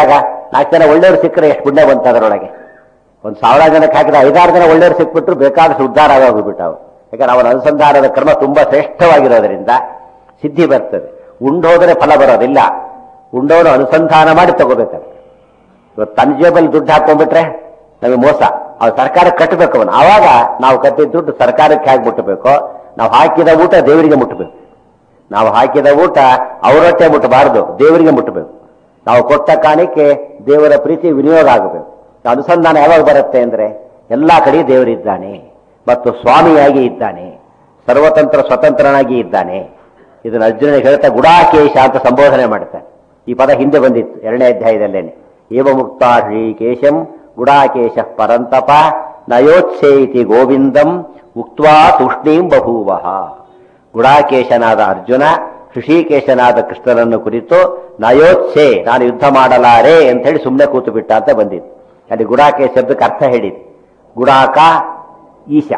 ನಾಲ್ಕು ಜನ ಒಳ್ಳೆಯವರು ಸಿಕ್ಕರೆ ಎಷ್ಟು ಪುಣ್ಯ ಬಂತ ಅದರೊಳಗೆ ಒಂದು ಸಾವಿರ ಜನಕ್ಕೆ ಹಾಕಿದ ಐದಾರು ಜನ ಒಳ್ಳೆಯವರು ಸಿಕ್ಬಿಟ್ರು ಬೇಕಾದಷ್ಟು ಉದ್ಧಾರ ಆಗೋಗ್ಬಿಟ್ಟು ಅವ್ರು ಯಾಕಂದ್ರೆ ಅವರ ಅನುಸಂಧಾನದ ಕ್ರಮ ತುಂಬಾ ಶ್ರೇಷ್ಠವಾಗಿರೋದ್ರಿಂದ ಸಿದ್ಧಿ ಬರ್ತದೆ ಉಂಡೋದ್ರೆ ಫಲ ಬರೋದಿಲ್ಲ ಉಂಡೋನು ಅನುಸಂಧಾನ ಮಾಡಿ ತಗೋಬೇಕಾದ್ರೆ ಇವತ್ತು ತನ್ನ ಜೇಬಲ್ಲಿ ದುಡ್ಡು ಹಾಕೊಂಡ್ಬಿಟ್ರೆ ನಮಗೆ ಮೋಸ ಅವ್ರು ಸರ್ಕಾರ ಕಟ್ಟಬೇಕು ಅವನು ಆವಾಗ ನಾವು ಕಟ್ಟಿದ ದುಡ್ಡು ಸರ್ಕಾರಕ್ಕೆ ಹಾಕಿ ಮುಟ್ಟಬೇಕು ನಾವು ಹಾಕಿದ ಊಟ ದೇವರಿಗೆ ಮುಟ್ಟಬೇಕು ನಾವು ಹಾಕಿದ ಊಟ ಅವರೊಟ್ಟೆ ಮುಟ್ಟಬಾರದು ದೇವರಿಗೆ ಮುಟ್ಟಬೇಕು ನಾವು ಕೊಟ್ಟ ಕಾಣಿಕೆ ದೇವರ ಪ್ರೀತಿ ವಿನಿಯೋಗ ಆಗಬೇಕು ಅನುಸಂಧಾನ ಯಾವಾಗ ಬರುತ್ತೆ ಅಂದ್ರೆ ಎಲ್ಲಾ ಕಡೆ ದೇವರಿದ್ದಾನೆ ಮತ್ತು ಸ್ವಾಮಿಯಾಗಿ ಇದ್ದಾನೆ ಸರ್ವತಂತ್ರ ಸ್ವತಂತ್ರನಾಗಿ ಇದ್ದಾನೆ ಇದನ್ನು ಅರ್ಜುನನಿಗೆ ಹೇಳ್ತಾ ಗುಡಾಕೇಶ ಅಂತ ಸಂಬೋಧನೆ ಮಾಡ್ತಾನೆ ಈ ಪದ ಹಿಂದೆ ಬಂದಿತ್ತು ಎರಡನೇ ಅಧ್ಯಾಯದಲ್ಲೇನೆ ಏವ ಮುಕ್ತ ಶ್ರೀಕೇಶಂ ಗುಡಾಕೇಶ ಪರಂತಪ ನಯೋತ್ಸೇತಿ ಗೋವಿಂದಂ ಉಕ್ತ್ವಾ ತೂಷ್ಣೀಂ ಬಭೂವಃ ಗುಡಾಕೇಶನಾದ ಅರ್ಜುನ ಋಷಿಕೇಶನಾದ ಕೃಷ್ಣನನ್ನು ಕುರಿತು ನಯೋತ್ಸೆ ನಾನು ಯುದ್ಧ ಮಾಡಲಾರೆ ಅಂತ ಹೇಳಿ ಸುಮ್ಮನೆ ಕೂತು ಬಿಟ್ಟ ಅಂತ ಬಂದಿತ್ತು ಅಲ್ಲಿ ಗುಡಾಕೇಶ ಶಬ್ದಕ್ಕೆ ಅರ್ಥ ಹೇಳಿದೆ ಗುಡಾಕ ಈಶ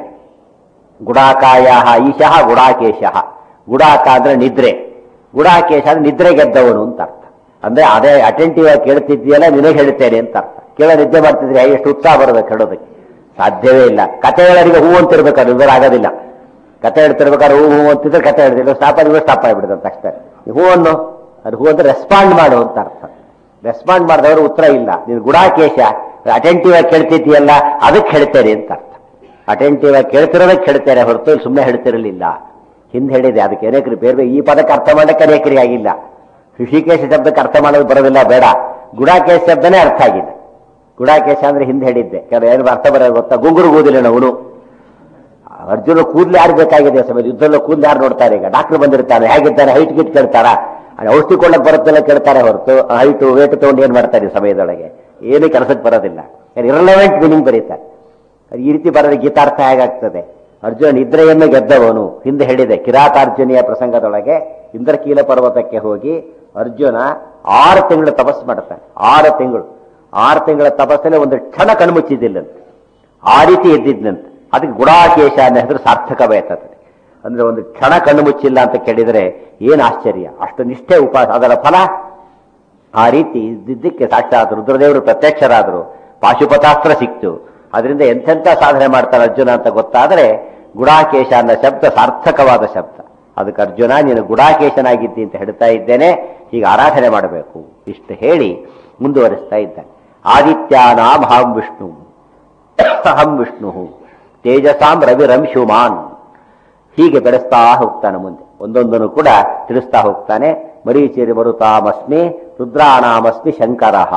ಗುಡಾಕಾಯ ಈಶಃ ಗುಡಾಕೇಶ ಗುಡಾಕ ಅಂದ್ರೆ ನಿದ್ರೆ ಗುಡಾಕೇಶ ಅಂದ್ರೆ ನಿದ್ರೆ ಗೆದ್ದವನು ಅಂತ ಅರ್ಥ ಅಂದ್ರೆ ಅದೇ ಅಟೆಂಟಿವ್ ಆಗಿ ಕೇಳ್ತಿದ್ದೀಯಲ್ಲ ನಿನಗೆ ಹೇಳ್ತೇನೆ ಅಂತ ಅರ್ಥ ಕೇಳ ನಿದ್ದೆ ಮಾಡ್ತಿದ್ರೆ ಎಷ್ಟು ಉತ್ಸಾಹ ಬರಬೇಕು ಹೇಳೋದಕ್ಕೆ ಸಾಧ್ಯವೇ ಇಲ್ಲ ಕತೆ ಹೇಳೋರಿಗೆ ಹೂ ಅಂತಿರ್ಬೇಕು ಅದು ಇವರು ಆಗೋದಿಲ್ಲ ಕತೆ ಹೇಳ್ತಿರ್ಬೇಕಾದ್ರೆ ಹೂ ಹೂ ಅಂತಿದ್ರೆ ಕತೆ ಹೇಳ್ತಿದ್ರು ಸ್ಟಾಪ್ ಆಗಿದ್ರೆ ಸ್ಟಾಪ್ ಆಗಿಬಿಡುತ್ತೆ ಅಷ್ಟೇ ಈ ಹೂ ಅನ್ನು ಅದು ಹೂ ಅಂದ್ರೆ ರೆಸ್ಪಾಂಡ್ ಮಾಡು ಅಂತ ಅರ್ಥ ರೆಸ್ಪಾಂಡ್ ಮಾಡಿದವರು ಉತ್ತರ ಇಲ್ಲ ನೀನು ಗುಡಾಕೇಶ ಅಟೆಂಟಿವ್ ಆಗಿ ಕೇಳ್ತಿದ್ದೀಯಲ್ಲ ಅದಕ್ಕೆ ಹೇಳ್ತೇನೆ ಅಂತ ಅರ್ಥ ಅಟೆಂಟಿವ್ ಆಗಿ ಕೇಳ್ತಿರೋದಕ್ಕೆ ಹೇಳ್ತೇನೆ ಹೊರತು ಸುಮ್ಮನೆ ಹೇಳ್ತಿರಲಿಲ್ಲ ಹಿಂದೆ ಹೇಳಿದೆ ಅದಕ್ಕೆ ಅನೇಕರು ಬೇರೆ ಬೇರೆ ಈ ಪದಕ್ಕೆ ಅರ್ಥ ಮಾಡಕ್ಕೆ ಅನೇಕರಿಗೆ ಆಗಿಲ್ಲ ಋಷಿಕೇಶ ಶಬ್ದಕ್ಕೆ ಅರ್ಥ ಮಾಡೋದು ಬರೋದಿಲ್ಲ ಬೇಡ ಗುಡಾಕೇಶ ಶಬ್ದನೇ ಅರ್ಥ ಆಗಿಲ್ಲ ಗುಡಾಕೇಶ ಅಂದ್ರೆ ಹಿಂದೆ ಹೇಳಿದ್ದೆ ಕೆಲವು ಏನು ಅರ್ಥ ಬರೋದು ಗೊತ್ತಾ ಗುಂಗುರು ಕೂದಿಲ್ಲ ಅವನು ಅರ್ಜುನ ಕೂದಲು ಯಾರು ಬೇಕಾಗಿದೆ ಸಮಯ ಯುದ್ಧದಲ್ಲಿ ಕೂದಲು ಯಾರು ನೋಡ್ತಾರೆ ಈಗ ಡಾಕ್ಟರ್ ಬಂದಿರ್ತಾನೆ ಹೇಗಿದ್ದಾನೆ ಹೈಟ್ ಗಿಟ್ ಕೇಳ್ತಾರ ಅಲ್ಲಿ ಔಷಧಿ ಕೊಳ್ಳಕ್ ಬರುತ್ತಲ್ಲ ಕೇಳ್ತಾರೆ ಹೊರತು ಹೈಟು ವೇಟ್ ತಗೊಂಡು ಏನ್ ಮಾಡ್ತಾರೆ ಈ ಸಮಯದೊಳಗೆ ಏನು ಕೆಲಸಕ್ಕೆ ಬರೋದಿಲ್ಲ ಇರಲೆವೆಂಟ್ ಮೀನಿಂಗ್ ಬರೀತಾರೆ ಅದು ಈ ರೀತಿ ಬರೋದು ಗೀತಾರ್ಥ ಹೇಗಾಗ್ತದೆ ಅರ್ಜುನ ನಿದ್ರೆಯನ್ನು ಗೆದ್ದವನು ಹಿಂದೆ ಹೇಳಿದೆ ಕಿರಾತಾರ್ಜುನಿಯ ಪ್ರಸಂಗದೊಳಗೆ ಇಂದ್ರಕೀಲ ಪರ್ವತಕ್ಕೆ ಹೋಗಿ ಅರ್ಜುನ ಆರು ತಿಂಗಳು ತಪಸ್ಸು ಮಾಡ್ತಾನೆ ಆರು ತಿಂಗಳು ಆರು ತಿಂಗಳ ತಪಸ್ಸಲ್ಲಿ ಒಂದು ಕ್ಷಣ ಕಣ್ಮುಚ್ಚಿದ್ದಿಲ್ಲಂತೆ ಆ ರೀತಿ ಎದ್ದಿದ್ನಂತೆ ಅದಕ್ಕೆ ಗುಡಾಕೇಶ ಅನ್ನೋ ಹೆಸರು ಸಾರ್ಥಕವಾಯ್ತದೆ ಅಂದ್ರೆ ಒಂದು ಕ್ಷಣ ಕಣ್ಣು ಮುಚ್ಚಿಲ್ಲ ಅಂತ ಕೇಳಿದರೆ ಏನ್ ಆಶ್ಚರ್ಯ ಅಷ್ಟು ನಿಷ್ಠೆ ಉಪವಾಸ ಅದರ ಫಲ ಆ ರೀತಿ ಇದ್ದಿದ್ದಕ್ಕೆ ಸಾಕ್ಷಾತ್ ರುದ್ರದೇವರು ಪ್ರತ್ಯಕ್ಷರಾದರು ಪಾಶುಪತಾಸ್ತ್ರ ಸಿಕ್ತು ಅದರಿಂದ ಎಂತೆಂಥ ಸಾಧನೆ ಮಾಡ್ತಾರೆ ಅರ್ಜುನ ಅಂತ ಗೊತ್ತಾದರೆ ಗುಡಾಕೇಶ ಅನ್ನೋ ಶಬ್ದ ಸಾರ್ಥಕವಾದ ಶಬ್ದ ಅದಕ್ಕೆ ಅರ್ಜುನ ನೀನು ಗುಡಾಕೇಶನಾಗಿದ್ದಿ ಅಂತ ಹೇಳ್ತಾ ಇದ್ದೇನೆ ಈಗ ಆರಾಧನೆ ಮಾಡಬೇಕು ಇಷ್ಟು ಹೇಳಿ ಮುಂದುವರಿಸ್ತಾ ಇದ್ದಾನೆ ಆದಿತ್ಯಾನಾಂ ಹಾಂ ವಿಷ್ಣು ಅಹಂ ವಿಷ್ಣು ತೇಜಸಾಂ ರವಿರಂಶುಮಾನ್ ಹೀಗೆ ಬೆಳೆಸ್ತಾ ಹೋಗ್ತಾನೆ ಮುಂದೆ ಒಂದೊಂದನ್ನು ಕೂಡ ತಿಳಿಸ್ತಾ ಹೋಗ್ತಾನೆ ಮರೀಚಿರಿ ಬರುತ್ತಾಮಸ್ಮಿ ರುದ್ರಾಣಾಮಸ್ಮಿ ಶಂಕರಃ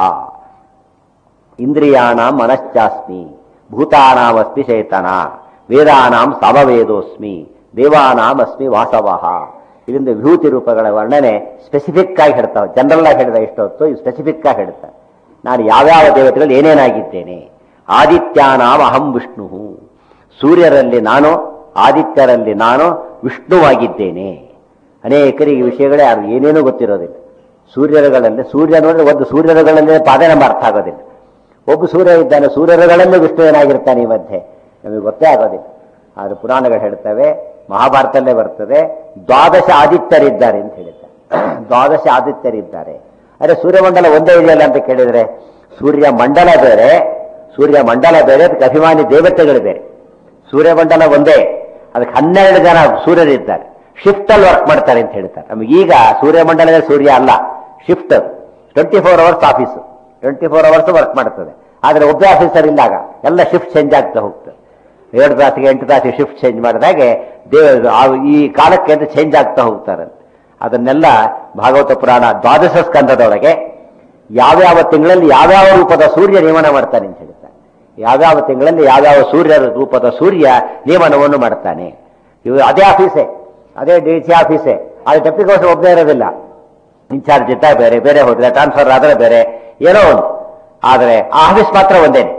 ಇಂದ್ರಿಯಾಣಾಂ ಮನಶ್ಚಾಸ್ಮಿ ಭೂತಾನಾಮಸ್ಮಿ ಚೇತನ ವೇದಾನಾಂ ಸಮವೇದೋಸ್ಮಿ ದೇವಾನಾಂ ಅಸ್ಮಿ ವಾಸವಃ ಇದರಿಂದ ವಿಭೂತಿ ರೂಪಗಳ ವರ್ಣನೆ ಸ್ಪೆಸಿಫಿಕ್ ಆಗಿ ಹೇಳ್ತಾವೆ ಜನರಲ್ ಆಗಿ ಹೇಳಿದ ಇಷ್ಟೊತ್ತು ಇದು ಸ್ಪೆಸಿಫಿಕ್ ಆಗಿ ಹೇಳ್ತಾರೆ ನಾನು ಯಾವ್ಯಾವ ದೇವತೆಗಳು ಏನೇನಾಗಿದ್ದೇನೆ ಆದಿತ್ಯಾನಾಂ ಅಹಂ ವಿಷ್ಣು ಸೂರ್ಯರಲ್ಲಿ ನಾನು ಆದಿತ್ಯರಲ್ಲಿ ನಾನು ವಿಷ್ಣುವಾಗಿದ್ದೇನೆ ಅನೇಕರಿಗೆ ಈ ವಿಷಯಗಳೇ ಅದು ಏನೇನೂ ಗೊತ್ತಿರೋದಿಲ್ಲ ಸೂರ್ಯರುಗಳಲ್ಲಿ ಸೂರ್ಯ ನೋಡಿದ್ರೆ ಒಂದು ಸೂರ್ಯರುಗಳಲ್ಲೇ ಪಾದನೆ ಅರ್ಥ ಆಗೋದಿಲ್ಲ ಒಬ್ಬ ಸೂರ್ಯ ಇದ್ದಾನೆ ಸೂರ್ಯರುಗಳಲ್ಲೇ ವಿಷ್ಣು ಏನಾಗಿರ್ತಾನೆ ಈ ಮಧ್ಯೆ ನಮಗೆ ಗೊತ್ತೇ ಆಗೋದಿಲ್ಲ ಆದ್ರೆ ಪುರಾಣಗಳು ಹೇಳ್ತವೆ ಮಹಾಭಾರತಲ್ಲೇ ಬರ್ತದೆ ದ್ವಾದಶ ಆದಿತ್ಯರಿದ್ದಾರೆ ಅಂತ ಹೇಳಿದ್ದಾರೆ ದ್ವಾದಶ ಆದಿತ್ಯರಿದ್ದಾರೆ ಅರೆ ಸೂರ್ಯಮಂಡಲ ಒಂದೇ ಇದೆಯಲ್ಲ ಅಂತ ಕೇಳಿದ್ರೆ ಸೂರ್ಯ ಮಂಡಲ ಬೇರೆ ಸೂರ್ಯ ಮಂಡಲ ಬೇರೆ ಅದಕ್ಕೆ ಅಭಿಮಾನಿ ದೇವತೆಗಳು ಬೇರೆ ಸೂರ್ಯಮಂಡಲ ಒಂದೇ ಅದಕ್ಕೆ ಹನ್ನೆರಡು ಜನ ಸೂರ್ಯರಿದ್ದಾರೆ ಶಿಫ್ಟ್ ಅಲ್ಲಿ ವರ್ಕ್ ಮಾಡ್ತಾರೆ ಅಂತ ಹೇಳ್ತಾರೆ ನಮಗೆ ಈಗ ಸೂರ್ಯಮಂಡಲದ ಸೂರ್ಯ ಅಲ್ಲ shift twenty four hours office twenty four hours work ಮಾಡ್ತದೆ ಆದ್ರೆ ಒಬ್ಬ ಆಫೀಸರ್ ಇಲ್ಲಾಗ ಎಲ್ಲ ಶಿಫ್ಟ್ ಚೇಂಜ್ ಆಗ್ತಾ ಹೋಗ್ತದೆ ಏಳು ತಾಸಿಗೆ ಎಂಟು ತಾಸಿಗೆ ಶಿಫ್ಟ್ ಚೇಂಜ್ ಮಾಡಿದಾಗೆ ದೇವ ಆ- ಈ ಕಾಲಕ್ಕೆ ಅಂತ ಚೇಂಜ್ ಆಗ್ತಾ ಹೋಗ್ತಾರೆ ಅದನ್ನೆಲ್ಲ ಭಾಗವತ ಪುರಾಣ ದ್ವಾದಶ ಸ್ಕಂದದೊಳಗೆ ಯಾವ್ಯಾವ ತಿಂಗಳಲ್ಲಿ ಯಾವ್ಯಾವ ರೂಪದ ಸೂರ್ಯ ನೇಮನ ಮಾಡ್ತಾನೆ ಅಂತ ಹೇಳ್ತಾರೆ ಯಾವ್ಯಾವ ತಿಂಗಳಲ್ಲಿ ಯಾವ್ಯಾವ ಸೂರ್ಯ ರೂಪದ ಸೂರ್ಯ ನೇಮನವನ್ನು ಮಾಡ್ತಾನೆ ಇವು ಅದೇ ಆಫೀಸೇ ಅದೇ ಡಿ ಸಿ ಆಫೀಸೇ ಅದು ಡೆಪ್ಟಿಗೋಸ್ಕರ ಒಬ್ಬನೇ ಇರೋದಿಲ್ಲ ಇನ್ಚಾರ್ಜ್ ಇದ್ದ ಬೇರೆ ಬೇರೆ ಹೋದ್ರೆ ಟ್ರಾನ್ಸ್ಫರ್ ಆದ್ರೆ ಬೇರೆ ಏನೋ ಒಂದು ಆದರೆ ಆ ಆಫೀಸ್ ಮಾತ್ರ ಒಂದೇನೆ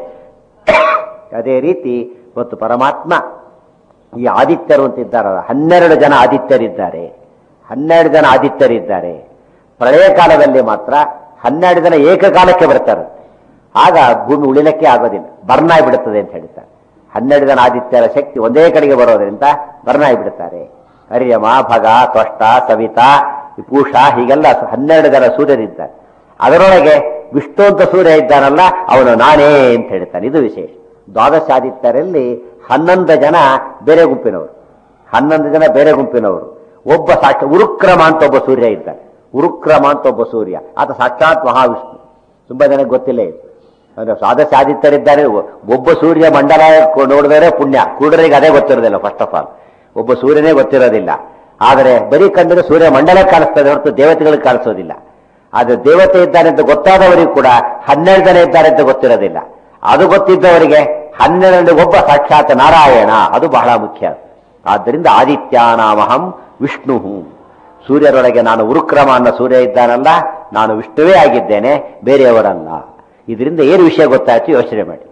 ಅದೇ ರೀತಿ ಇವತ್ತು ಪರಮಾತ್ಮ ಈ ಆದಿತ್ಯರು ಅಂತ ಇದ್ದಾರಲ್ಲ ಹನ್ನೆರಡು ಜನ ಆದಿತ್ಯರಿದ್ದಾರೆ ಹನ್ನೆರಡು ಜನ ಆದಿತ್ಯರಿದ್ದಾರೆ ಪ್ರಳಯ ಕಾಲದಲ್ಲಿ ಮಾತ್ರ ಹನ್ನೆರಡು ಜನ ಏಕಕಾಲಕ್ಕೆ ಬರ್ತಾರೆ ಆಗ ಭೂಮಿ ಉಳಿಲಕ್ಕೆ ಆಗೋದಿಲ್ಲ ಬರ್ನ್ ಆಗಿಬಿಡುತ್ತದೆ ಅಂತ ಹೇಳ್ತಾರೆ ಹನ್ನೆರಡು ಜನ ಆದಿತ್ಯರ ಶಕ್ತಿ ಒಂದೇ ಕಡೆಗೆ ಬರೋದ್ರಿಂದ ಬರ್ನ್ ಆಗಿಬಿಡುತ್ತಾರೆ ಅರ್ಯಮ ಭಗ ತ್ವಷ್ಟ ಸವಿತಾ ಪೂಷ ಹೀಗೆಲ್ಲ ಹನ್ನೆರಡು ಜನ ಸೂರ್ಯರಿದ್ದಾರೆ ಅದರೊಳಗೆ ವಿಷ್ಣು ಅಂತ ಸೂರ್ಯ ಇದ್ದಾನಲ್ಲ ಅವನು ನಾನೇ ಅಂತ ಹೇಳ್ತಾನೆ ಇದು ವಿಶೇಷ ದ್ವಾದಶಾದಿತ್ಯರಲ್ಲಿ ಹನ್ನೊಂದು ಜನ ಬೇರೆ ಗುಂಪಿನವರು ಹನ್ನೊಂದು ಜನ ಬೇರೆ ಗುಂಪಿನವರು ಒಬ್ಬ ಸಾಕ್ಷ ಉರುಕ್ರಮ ಅಂತ ಒಬ್ಬ ಸೂರ್ಯ ಇದ್ದಾನೆ ಉರುಕ್ರಮ ಅಂತ ಒಬ್ಬ ಸೂರ್ಯ ಆತ ಸಾಕ್ಷಾತ್ ಮಹಾವಿಷ್ಣು ತುಂಬಾ ಜನಕ್ಕೆ ಗೊತ್ತಿಲ್ಲ ಇದು ಅಂದ್ರೆ ದ್ವಾದಶ ಆದಿತ್ಯರಿದ್ದಾರೆ ಒ- ಒಬ್ಬ ಸೂರ್ಯ ಮಂಡಲ ಕೊ- ನೋಡಿದರೆ ಪುಣ್ಯ ಕೂಡರಿಗೆ ಅದೇ ಗೊತ್ತಿರೋದಿಲ್ಲ ಫಸ್ಟ್ ಆಫ್ ಆಲ್ ಒಬ್ಬ ಸೂರ್ಯನೇ ಗೊತ್ತಿರೋದಿಲ್ಲ ಆದರೆ ಬರೀ ಕಣ್ಣಿಗೆ ಸೂರ್ಯ ಮಂಡಲ ಕಾಣಿಸ್ತದೆ ಹೊರತು ದೇವತೆಗಳಿಗೆ ಕಾಣಿಸೋದಿಲ್ಲ ಆದ್ರೆ ದೇವತೆ ಇದ್ದಾನೆ ಅಂತ ಗೊತ್ತಾದವರಿಗೂ ಕೂಡ ಹನ್ನೆರಡು ಜನ ಇದ್ದಾರೆ ಅಂತ ಗೊತ್ತಿರೋದಿಲ್ಲ ಅದು ಗೊತ್ತಿದ್ದವರಿಗೆ ಹನ್ನೆರಡು ಒಬ್ಬ ಸಾಕ್ಷಾತ್ ನಾರಾಯಣ ಅದು ಬಹಳ ಮುಖ್ಯ ಆದ್ದರಿಂದ ಆದಿತ್ಯಾನಾಮಹಂ ವಿಷ್ಣು ಸೂರ್ಯರೊಳಗೆ ನಾನು ಉರುಕ್ರಮ ಅನ್ನೋ ಸೂರ್ಯ ಇದ್ದಾನಲ್ಲ ನಾನು ವಿಷ್ಣುವೇ ಆಗಿದ್ದೇನೆ ಬೇರೆಯವರಲ್ಲ ಇದರಿಂದ ಏನು ವಿಷಯ ಗೊತ್ತಾಯ್ತು ಯೋಚನೆ ಮಾಡಿ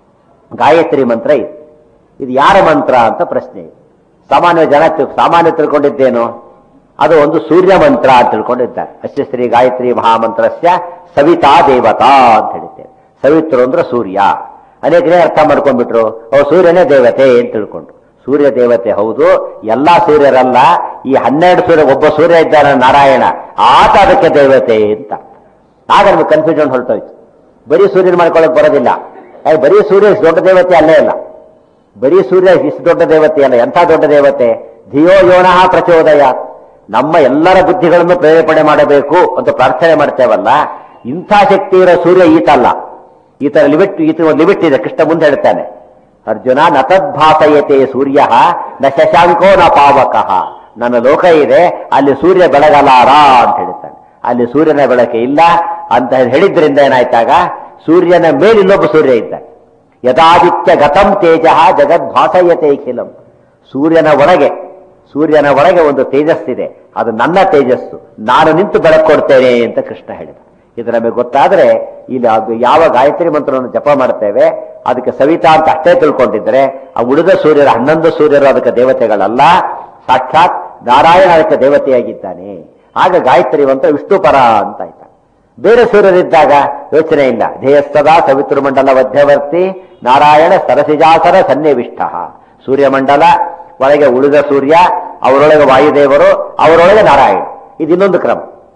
ಗಾಯತ್ರಿ ಮಂತ್ರ ಇದು ಇದು ಯಾರ ಮಂತ್ರ ಅಂತ ಪ್ರಶ್ನೆ ಇದೆ ಸಾಮಾನ್ಯ ಜನ ತಿ- ಸಾಮಾನ್ಯ ತಿಳ್ಕೊಂಡಿದ್ದೇನು ಅದು ಒಂದು ಸೂರ್ಯ ಮಂತ್ರ ಅಂತ ತಿಳ್ಕೊಂಡಿದ್ದಾರೆ ಅಶ್ಯ ಶ್ರೀ ಗಾಯತ್ರಿ ಮಹಾಮಂತ್ರಸ್ಯ ಸವಿತಾ ದೇವತಾ ಅಂತ ಹೇಳಿದ್ದೇವೆ ಸವಿತ್ರು ಅಂದ್ರೆ ಸೂರ್ಯ ಅನೇಕರೇ ಅರ್ಥ ಮಾಡ್ಕೊಂಡ್ಬಿಟ್ರು ಅವು ಸೂರ್ಯನೇ ದೇವತೆ ಅಂತ ತಿಳ್ಕೊಂಡ್ರು ಸೂರ್ಯ ದೇವತೆ ಹೌದು ಎಲ್ಲಾ ಸೂರ್ಯರಲ್ಲ ಈ ಹನ್ನೆರಡು ಸೂರ್ಯ ಒಬ್ಬ ಸೂರ್ಯ ಇದ್ದಾನೆ ನಾರಾಯಣ ಆತ ಅದಕ್ಕೆ ದೇವತೆ ಅಂತ ಆಗ ನಮ್ಗೆ ಕನ್ಫ್ಯೂಷನ್ ಹೊರಟೋಯ್ತು ಬರೀ ಸೂರ್ಯನ ಮಾಡ್ಕೊಳಕ್ ಬರೋದಿಲ್ಲ ಏ, ಬರೀ ಸೂರ್ಯ ಇಷ್ಟು ದೊಡ್ಡ ದೇವತೆ ಅಲ್ಲೇ ಇಲ್ಲ ಬರೀ ಸೂರ್ಯ ಇಷ್ಟು ದೊಡ್ಡ ದೇವತೆ ಅಲ್ಲ ಎಂಥ ದೊಡ್ಡ ದೇವತೆ ಧಿಯೋ ಯೋನಃ ಪ್ರಚೋದಯ ನಮ್ಮ ಎಲ್ಲರ ಬುದ್ಧಿಗಳನ್ನು ಪ್ರೇರೇಪಣೆ ಮಾಡಬೇಕು ಅಂತ ಪ್ರಾರ್ಥನೆ ಮಾಡ್ತೇವಲ್ಲ ಇಂಥ ಶಕ್ತಿ ಇರೋ ಸೂರ್ಯ ಈತಲ್ಲ ಈತ ಲಿಮಿಟ್ ಈತ ಒಂದು ಲಿಮಿಟ್ ಇದೆ ಕೃಷ್ಣ ಮುಂದೆ ಹೇಳ್ತಾನೆ ಅರ್ಜುನ ನ ತದ್ಭಾಸಯತೆ ಸೂರ್ಯ ನ ಶಶಾಂಕೋ ನ ಪಾವಕಃ ನನ್ನ ಲೋಕ ಇದೆ ಅಲ್ಲಿ ಸೂರ್ಯ ಬೆಳಗಲಾರ ಅಂತ ಹೇಳ್ತಾನೆ ಅಲ್ಲಿ ಸೂರ್ಯನ ಬೆಳಕೆ ಇಲ್ಲ ಅಂತ ಹೇಳಿದ್ರಿಂದ ಏನಾಯ್ತಾಗ ಸೂರ್ಯನ ಮೇಲೆ ಇನ್ನೊಬ್ಬ ಸೂರ್ಯ ಇದ್ದಾನೆ ಯಥಾದಿತ್ಯ ಗತಂ ತೇಜ ಜಗದ್ಭಾಸಯತೆ ಖಿಲಂ ಸೂರ್ಯನ ಒಳಗೆ ಸೂರ್ಯನ ಒಳಗೆ ಒಂದು ತೇಜಸ್ಸಿದೆ ಅದು ನನ್ನ ತೇಜಸ್ಸು ನಾನು ನಿಂತು ಬೆಳಕು ಕೊಡ್ತೇನೆ ಅಂತ ಕೃಷ್ಣ ಹೇಳಿದ ಇದು ನಮಗೆ ಗೊತ್ತಾದ್ರೆ ಇಲ್ಲಿ ಅದು ಯಾವ ಗಾಯತ್ರಿ ಮಂತ್ರವನ್ನು ಜಪ ಮಾಡ್ತೇವೆ ಅದಕ್ಕೆ ಸವಿತಾ ಅಂತ ಅಷ್ಟೇ ತಿಳ್ಕೊಂಡಿದ್ರೆ ಆ ಉಳಿದ ಸೂರ್ಯರ ಹನ್ನೊಂದು ಸೂರ್ಯರು ಅದಕ್ಕೆ ದೇವತೆಗಳಲ್ಲ ಸಾಕ್ಷಾತ್ ನಾರಾಯಣ ಅದಕ್ಕೆ ದೇವತೆಯಾಗಿದ್ದಾನೆ ಆಗ ಗಾಯತ್ರಿ ಮಂತ್ರ ವಿಷ್ಣು ಪರ ಅಂತ ಆಯ್ತಾ ಬೇರೆ ಸೂರ್ಯರಿದ್ದಾಗ ಯೋಚನೆ ಇಲ್ಲ ಧ್ಯೇಯಸ್ತದ ಸವಿತೃಮಂಡಲ ಮಧ್ಯವರ್ತಿ ನಾರಾಯಣ ಸರಸಿಜಾಸರ ಸನ್ನಿವಿಷ್ಟ ಸೂರ್ಯಮಂಡಲ ಒಳಗೆ ಉಳಿದ ಸೂರ್ಯ ಅವರೊಳಗೆ ವಾಯುದೇವರು ಅವರೊಳಗೆ ನಾರಾಯಣ ಇದು ಇನ್ನೊಂದು ಕ್ರಮ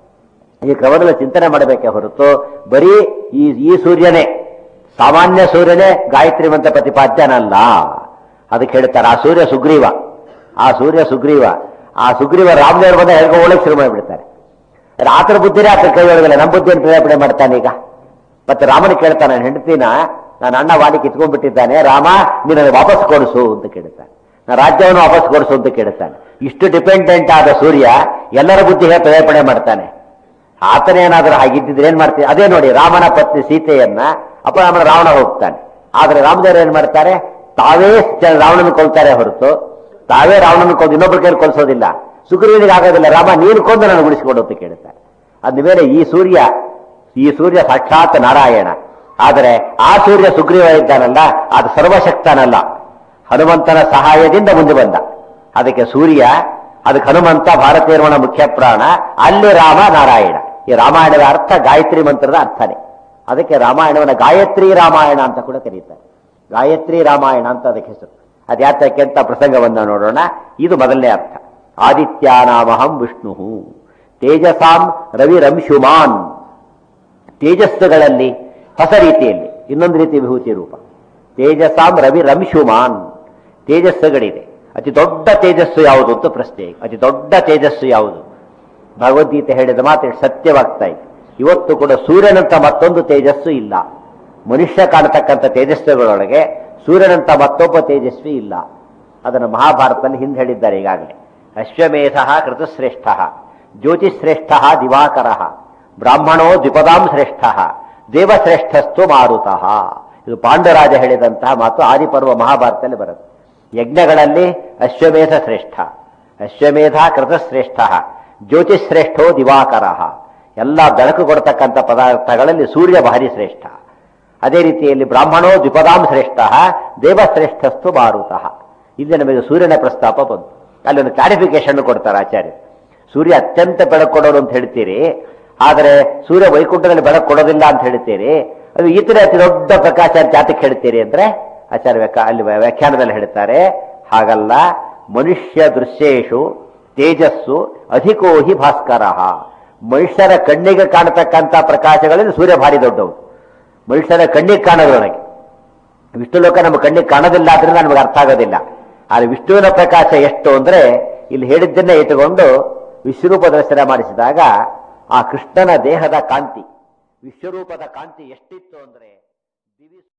ಈ ಕ್ರಮದಲ್ಲಿ ಚಿಂತನೆ ಮಾಡಬೇಕೇ ಹೊರತು ಬರೀ ಈ ಈ ಸೂರ್ಯನೇ ಸಾಮಾನ್ಯ ಸೂರ್ಯನೇ ಗಾಯತ್ರಿ ಮಂತ್ರ ಪ್ರತಿಪಾದ್ಯನಲ್ಲ ಅದಕ್ಕೆ ಹೇಳ್ತಾರೆ ಆ ಸೂರ್ಯ ಸುಗ್ರೀವ ಆ ಸೂರ್ಯ ಸುಗ್ರೀವ ಆ ಸುಗ್ರೀವ ರಾಮದೇವ್ರ ಬಂದ ಹೇಳ್ಕೊಳ್ಳೋಕೆ ಶುರು ಮಾಡಿಬಿಡ್ತಾರೆ ಆತರ ಬುದ್ಧಿನೇ ಆತರ ಕೈ ಒಳಗಲ್ಲ ನಮ್ಮ ಬುದ್ಧಿಯನ್ನು ಪ್ರೇರೇಪಣೆ ಮಾಡ್ತಾನೆ ಈಗ ಮತ್ತೆ ರಾಮನ ಕೇಳ್ತಾನೆ ನನ್ನ ಹೆಂಡತಿನ ನನ್ನ ಅಣ್ಣ ವಾಡಿ ಕಿತ್ಕೊಂಡ್ಬಿಟ್ಟಿದ್ದಾನೆ ರಾಮ ನೀನು ನನಗೆ ವಾಪಸ್ ಕೊಡಿಸು ಅಂತ ಕೇಳ್ತಾನೆ ನಾ ರಾಜ್ಯವನ್ನು ವಾಪಸ್ ಕೊಡಿಸು ಅಂತ ಕೇಳ್ತಾನೆ ಇಷ್ಟು ಡಿಪೆಂಡೆಂಟ್ ಆದ ಸೂರ್ಯ ಎಲ್ಲರ ಬುದ್ಧಿಗೆ ಪ್ರೇರೇಪಣೆ ಮಾಡ್ತಾನೆ ಆತನೇನಾದ್ರೂ ಹಾಗಿದ್ದಿದ್ರೆ ಏನ್ ಮಾಡ್ತೀವಿ ಅದೇ ನೋಡಿ ರಾಮನ ಪತ್ನಿ ಸೀತೆಯನ್ನ ಅಪರಾಮನ ರಾವಣ ಹೋಗ್ತಾನೆ ಆದ್ರೆ ರಾಮದೇವರು ಏನ್ ಮಾಡ್ತಾರೆ ತಾವೇ ಜನ- ರಾವಣನ ಕೊಲ್ತಾರೆ ಹೊರತು ತಾವೇ ರಾವಣನ ಕೊಂದು ಇನ್ನೊಬ್ಬರ ಕೈಲಿ ಕೊಲ್ಸೋದಿಲ್ಲ ಸುಗ್ರೀವನಿಗೆ ಆಗೋದಿಲ್ಲ ರಾಮ ನೀನು ಕೊಂದು ನಾನು ಉಳಿಸಿಕೊಡು ಅಂತ ಕೇಳ್ತಾರೆ ಅಂದ ಮೇಲೆ ಈ ಸೂರ್ಯ ಈ ಸೂರ್ಯ ಸಾಕ್ಷಾತ್ ನಾರಾಯಣ ಆದರೆ ಆ ಸೂರ್ಯ ಸುಗ್ರೀವ ಇದ್ದಾನಲ್ಲ ಅದು ಸರ್ವಶಕ್ತನಲ್ಲ ಹನುಮಂತನ ಸಹಾಯದಿಂದ ಮುಂದೆ ಬಂದ ಅದಕ್ಕೆ ಸೂರ್ಯ ಅದಕ್ಕೆ ಹನುಮಂತ ಭಾರತೀಯರ್ಮಣ ಮುಖ್ಯ ಪ್ರಾಣ ಅಲ್ಲಿ ರಾಮ ನಾರಾಯಣ ಈ ರಾಮಾಯಣದ ಅರ್ಥ ಗಾಯತ್ರಿ ಮಂತ್ರದ ಅರ್ಥನೇ ಅದಕ್ಕೆ ರಾಮಾಯಣವನ್ನ ಗಾಯತ್ರಿ ರಾಮಾಯಣ ಅಂತ ಕೂಡ ಕರೀತಾರೆ ಗಾಯತ್ರಿ ರಾಮಾಯಣ ಅಂತ ಅದಕ್ಕೆ ಹೆಸರು ಅದ್ಯಾತಕ್ಕೆ ಅಂತ ಪ್ರಸಂಗವನ್ನ ನೋಡೋಣ ಇದು ಮೊದಲನೇ ಅರ್ಥ ಆದಿತ್ಯಾನಾಮಹಂ ವಿಷ್ಣು ತೇಜಸಾಂ ರವಿರಂಶುಮಾನ್ ತೇಜಸ್ಸುಗಳಲ್ಲಿ ಹೊಸ ರೀತಿಯಲ್ಲಿ ಇನ್ನೊಂದು ರೀತಿ ವಿಭೂತಿ ರೂಪ ತೇಜಸಾಂ ರವಿ ರಂಶುಮಾನ್ ತೇಜಸ್ಸುಗಳಿದೆ ಅತಿ ದೊಡ್ಡ ತೇಜಸ್ಸು ಯಾವುದು ಅಂತ ಪ್ರಶ್ನೆ ಅತಿ ದೊಡ್ಡ ತೇಜಸ್ಸು ಯಾವುದು ಭಗವದ್ಗೀತೆ ಹೇಳಿದ ಮಾತು ಸತ್ಯವಾಗ್ತಾ ಇದೆ ಇವತ್ತು ಕೂಡ ಸೂರ್ಯನಂತ ಮತ್ತೊಂದು ತೇಜಸ್ಸು ಇಲ್ಲ ಮನುಷ್ಯ ಕಾಣತಕ್ಕಂಥ ತೇಜಸ್ಸುಗಳೊಳಗೆ ಸೂರ್ಯನಂತ ಮತ್ತೊಬ್ಬ ತೇಜಸ್ವಿ ಇಲ್ಲ ಅದನ್ನು ಮಹಾಭಾರತದಲ್ಲಿ ಹಿಂದೆ ಹೇಳಿದ್ದಾರೆ ಈಗಾಗಲೇ ಅಶ್ವಮೇಧ ಕೃತಶ್ರೇಷ್ಠ ಜ್ಯೋತಿಶ್ರೇಷ್ಠ ದಿವಾಕರ ಬ್ರಾಹ್ಮಣೋ ದ್ವಿಪದಾಂ ಶ್ರೇಷ್ಠ ದೇವಶ್ರೇಷ್ಠಸ್ತು ಮಾರುತಃ ಇದು ಪಾಂಡರಾಜ ಹೇಳಿದಂತಹ ಮಾತು ಆದಿಪರ್ವ ಮಹಾಭಾರತದಲ್ಲಿ ಬರುತ್ತೆ ಯಜ್ಞಗಳಲ್ಲಿ ಅಶ್ವಮೇಧ ಶ್ರೇಷ್ಠ ಅಶ್ವಮೇಧ ಕೃತಶ್ರೇಷ್ಠ ಜ್ಯೋತಿಶ್ರೇಷ್ಠೋ ದಿವಾಕರ ಎಲ್ಲ ಬೆಳಕು ಕೊಡ್ತಕ್ಕಂಥ ಪದಾರ್ಥಗಳಲ್ಲಿ ಸೂರ್ಯ ಭಾರಿ ಶ್ರೇಷ್ಠ ಅದೇ ರೀತಿಯಲ್ಲಿ ಬ್ರಾಹ್ಮಣೋ ದ್ವಿಪದಾಂ ಶ್ರೇಷ್ಠ ದೇವಶ್ರೇಷ್ಠಸ್ತು ಮಾರುತಃ ಇಲ್ಲಿ ನಮಗೆ ಸೂರ್ಯನ ಪ್ರಸ್ತಾಪ ಬಂತು ಅಲ್ಲಿ ಒಂದು ಕ್ಲಾರಿಫಿಕೇಶನ್ ಕೊಡ್ತಾರೆ ಆಚಾರ್ಯ ಸೂರ್ಯ ಅತ್ಯಂತ ಬೆಳಕು ಕೊಡೋರು ಅಂತ ಹೇಳ್ತೀರಿ ಆದರೆ ಸೂರ್ಯ ವೈಕುಂಠದಲ್ಲಿ ಬೆಳಕು ಕೊಡೋದಿಲ್ಲ ಅಂತ ಹೇಳ್ತೀರಿ ಅದು ಈತನೇ ಅತಿ ದೊಡ್ಡ ಪ್ರಕಾಶ ಅಂತ ಜಾತಕ್ಕೆ ಹೇಳ್ತೀರಿ ಅಂದ್ರೆ ಆಚಾರ್ಯ ವ್ಯಾಖ್ಯಾ ಅಲ್ಲಿ ವ್ಯಾಖ್ಯಾನದಲ್ಲಿ ಹೇಳ್ತಾರೆ ಹಾಗಲ್ಲ ಮನುಷ್ಯ ದೃಶ್ಯೇಶು ತೇಜಸ್ಸು ಅಧಿಕೋ ಹಿ ಭಾಸ್ಕರ ಮನುಷ್ಯರ ಕಣ್ಣಿಗೆ ಕಾಣತಕ್ಕಂಥ ಪ್ರಕಾಶಗಳಲ್ಲಿ ಸೂರ್ಯ ಭಾರಿ ದೊಡ್ಡವು ಮನುಷ್ಯರ ಕಣ್ಣಿಗೆ ಕಾಣೋದ್ರೊಳಗೆ ವಿಷ್ಣು ಲೋಕ ನಮ್ಮ ಕಣ್ಣಿಗೆ ಕಾಣೋದಿಲ್ಲ ಆದ್ರಿಂದ ನಮಗೆ ಅರ್ಥ ಆಗೋದಿಲ್ಲ ಆದರೆ ವಿಷ್ಣುವಿನ ಪ್ರಕಾಶ ಎಷ್ಟು ಅಂದ್ರೆ ಇಲ್ಲಿ ಹೇಳಿದ್ದನ್ನೇ ಇಟ್ಟುಕೊಂಡು ವಿಶ್ವರೂಪ ದರ್ಶನ ಮಾಡಿಸಿದಾಗ ಆ ಕೃಷ್ಣನ ದೇಹದ ಕಾಂತಿ ವಿಶ್ವರೂಪದ ಕಾಂತಿ ಎಷ್ಟಿತ್ತು ಅಂದ್ರೆ ದಿವಿ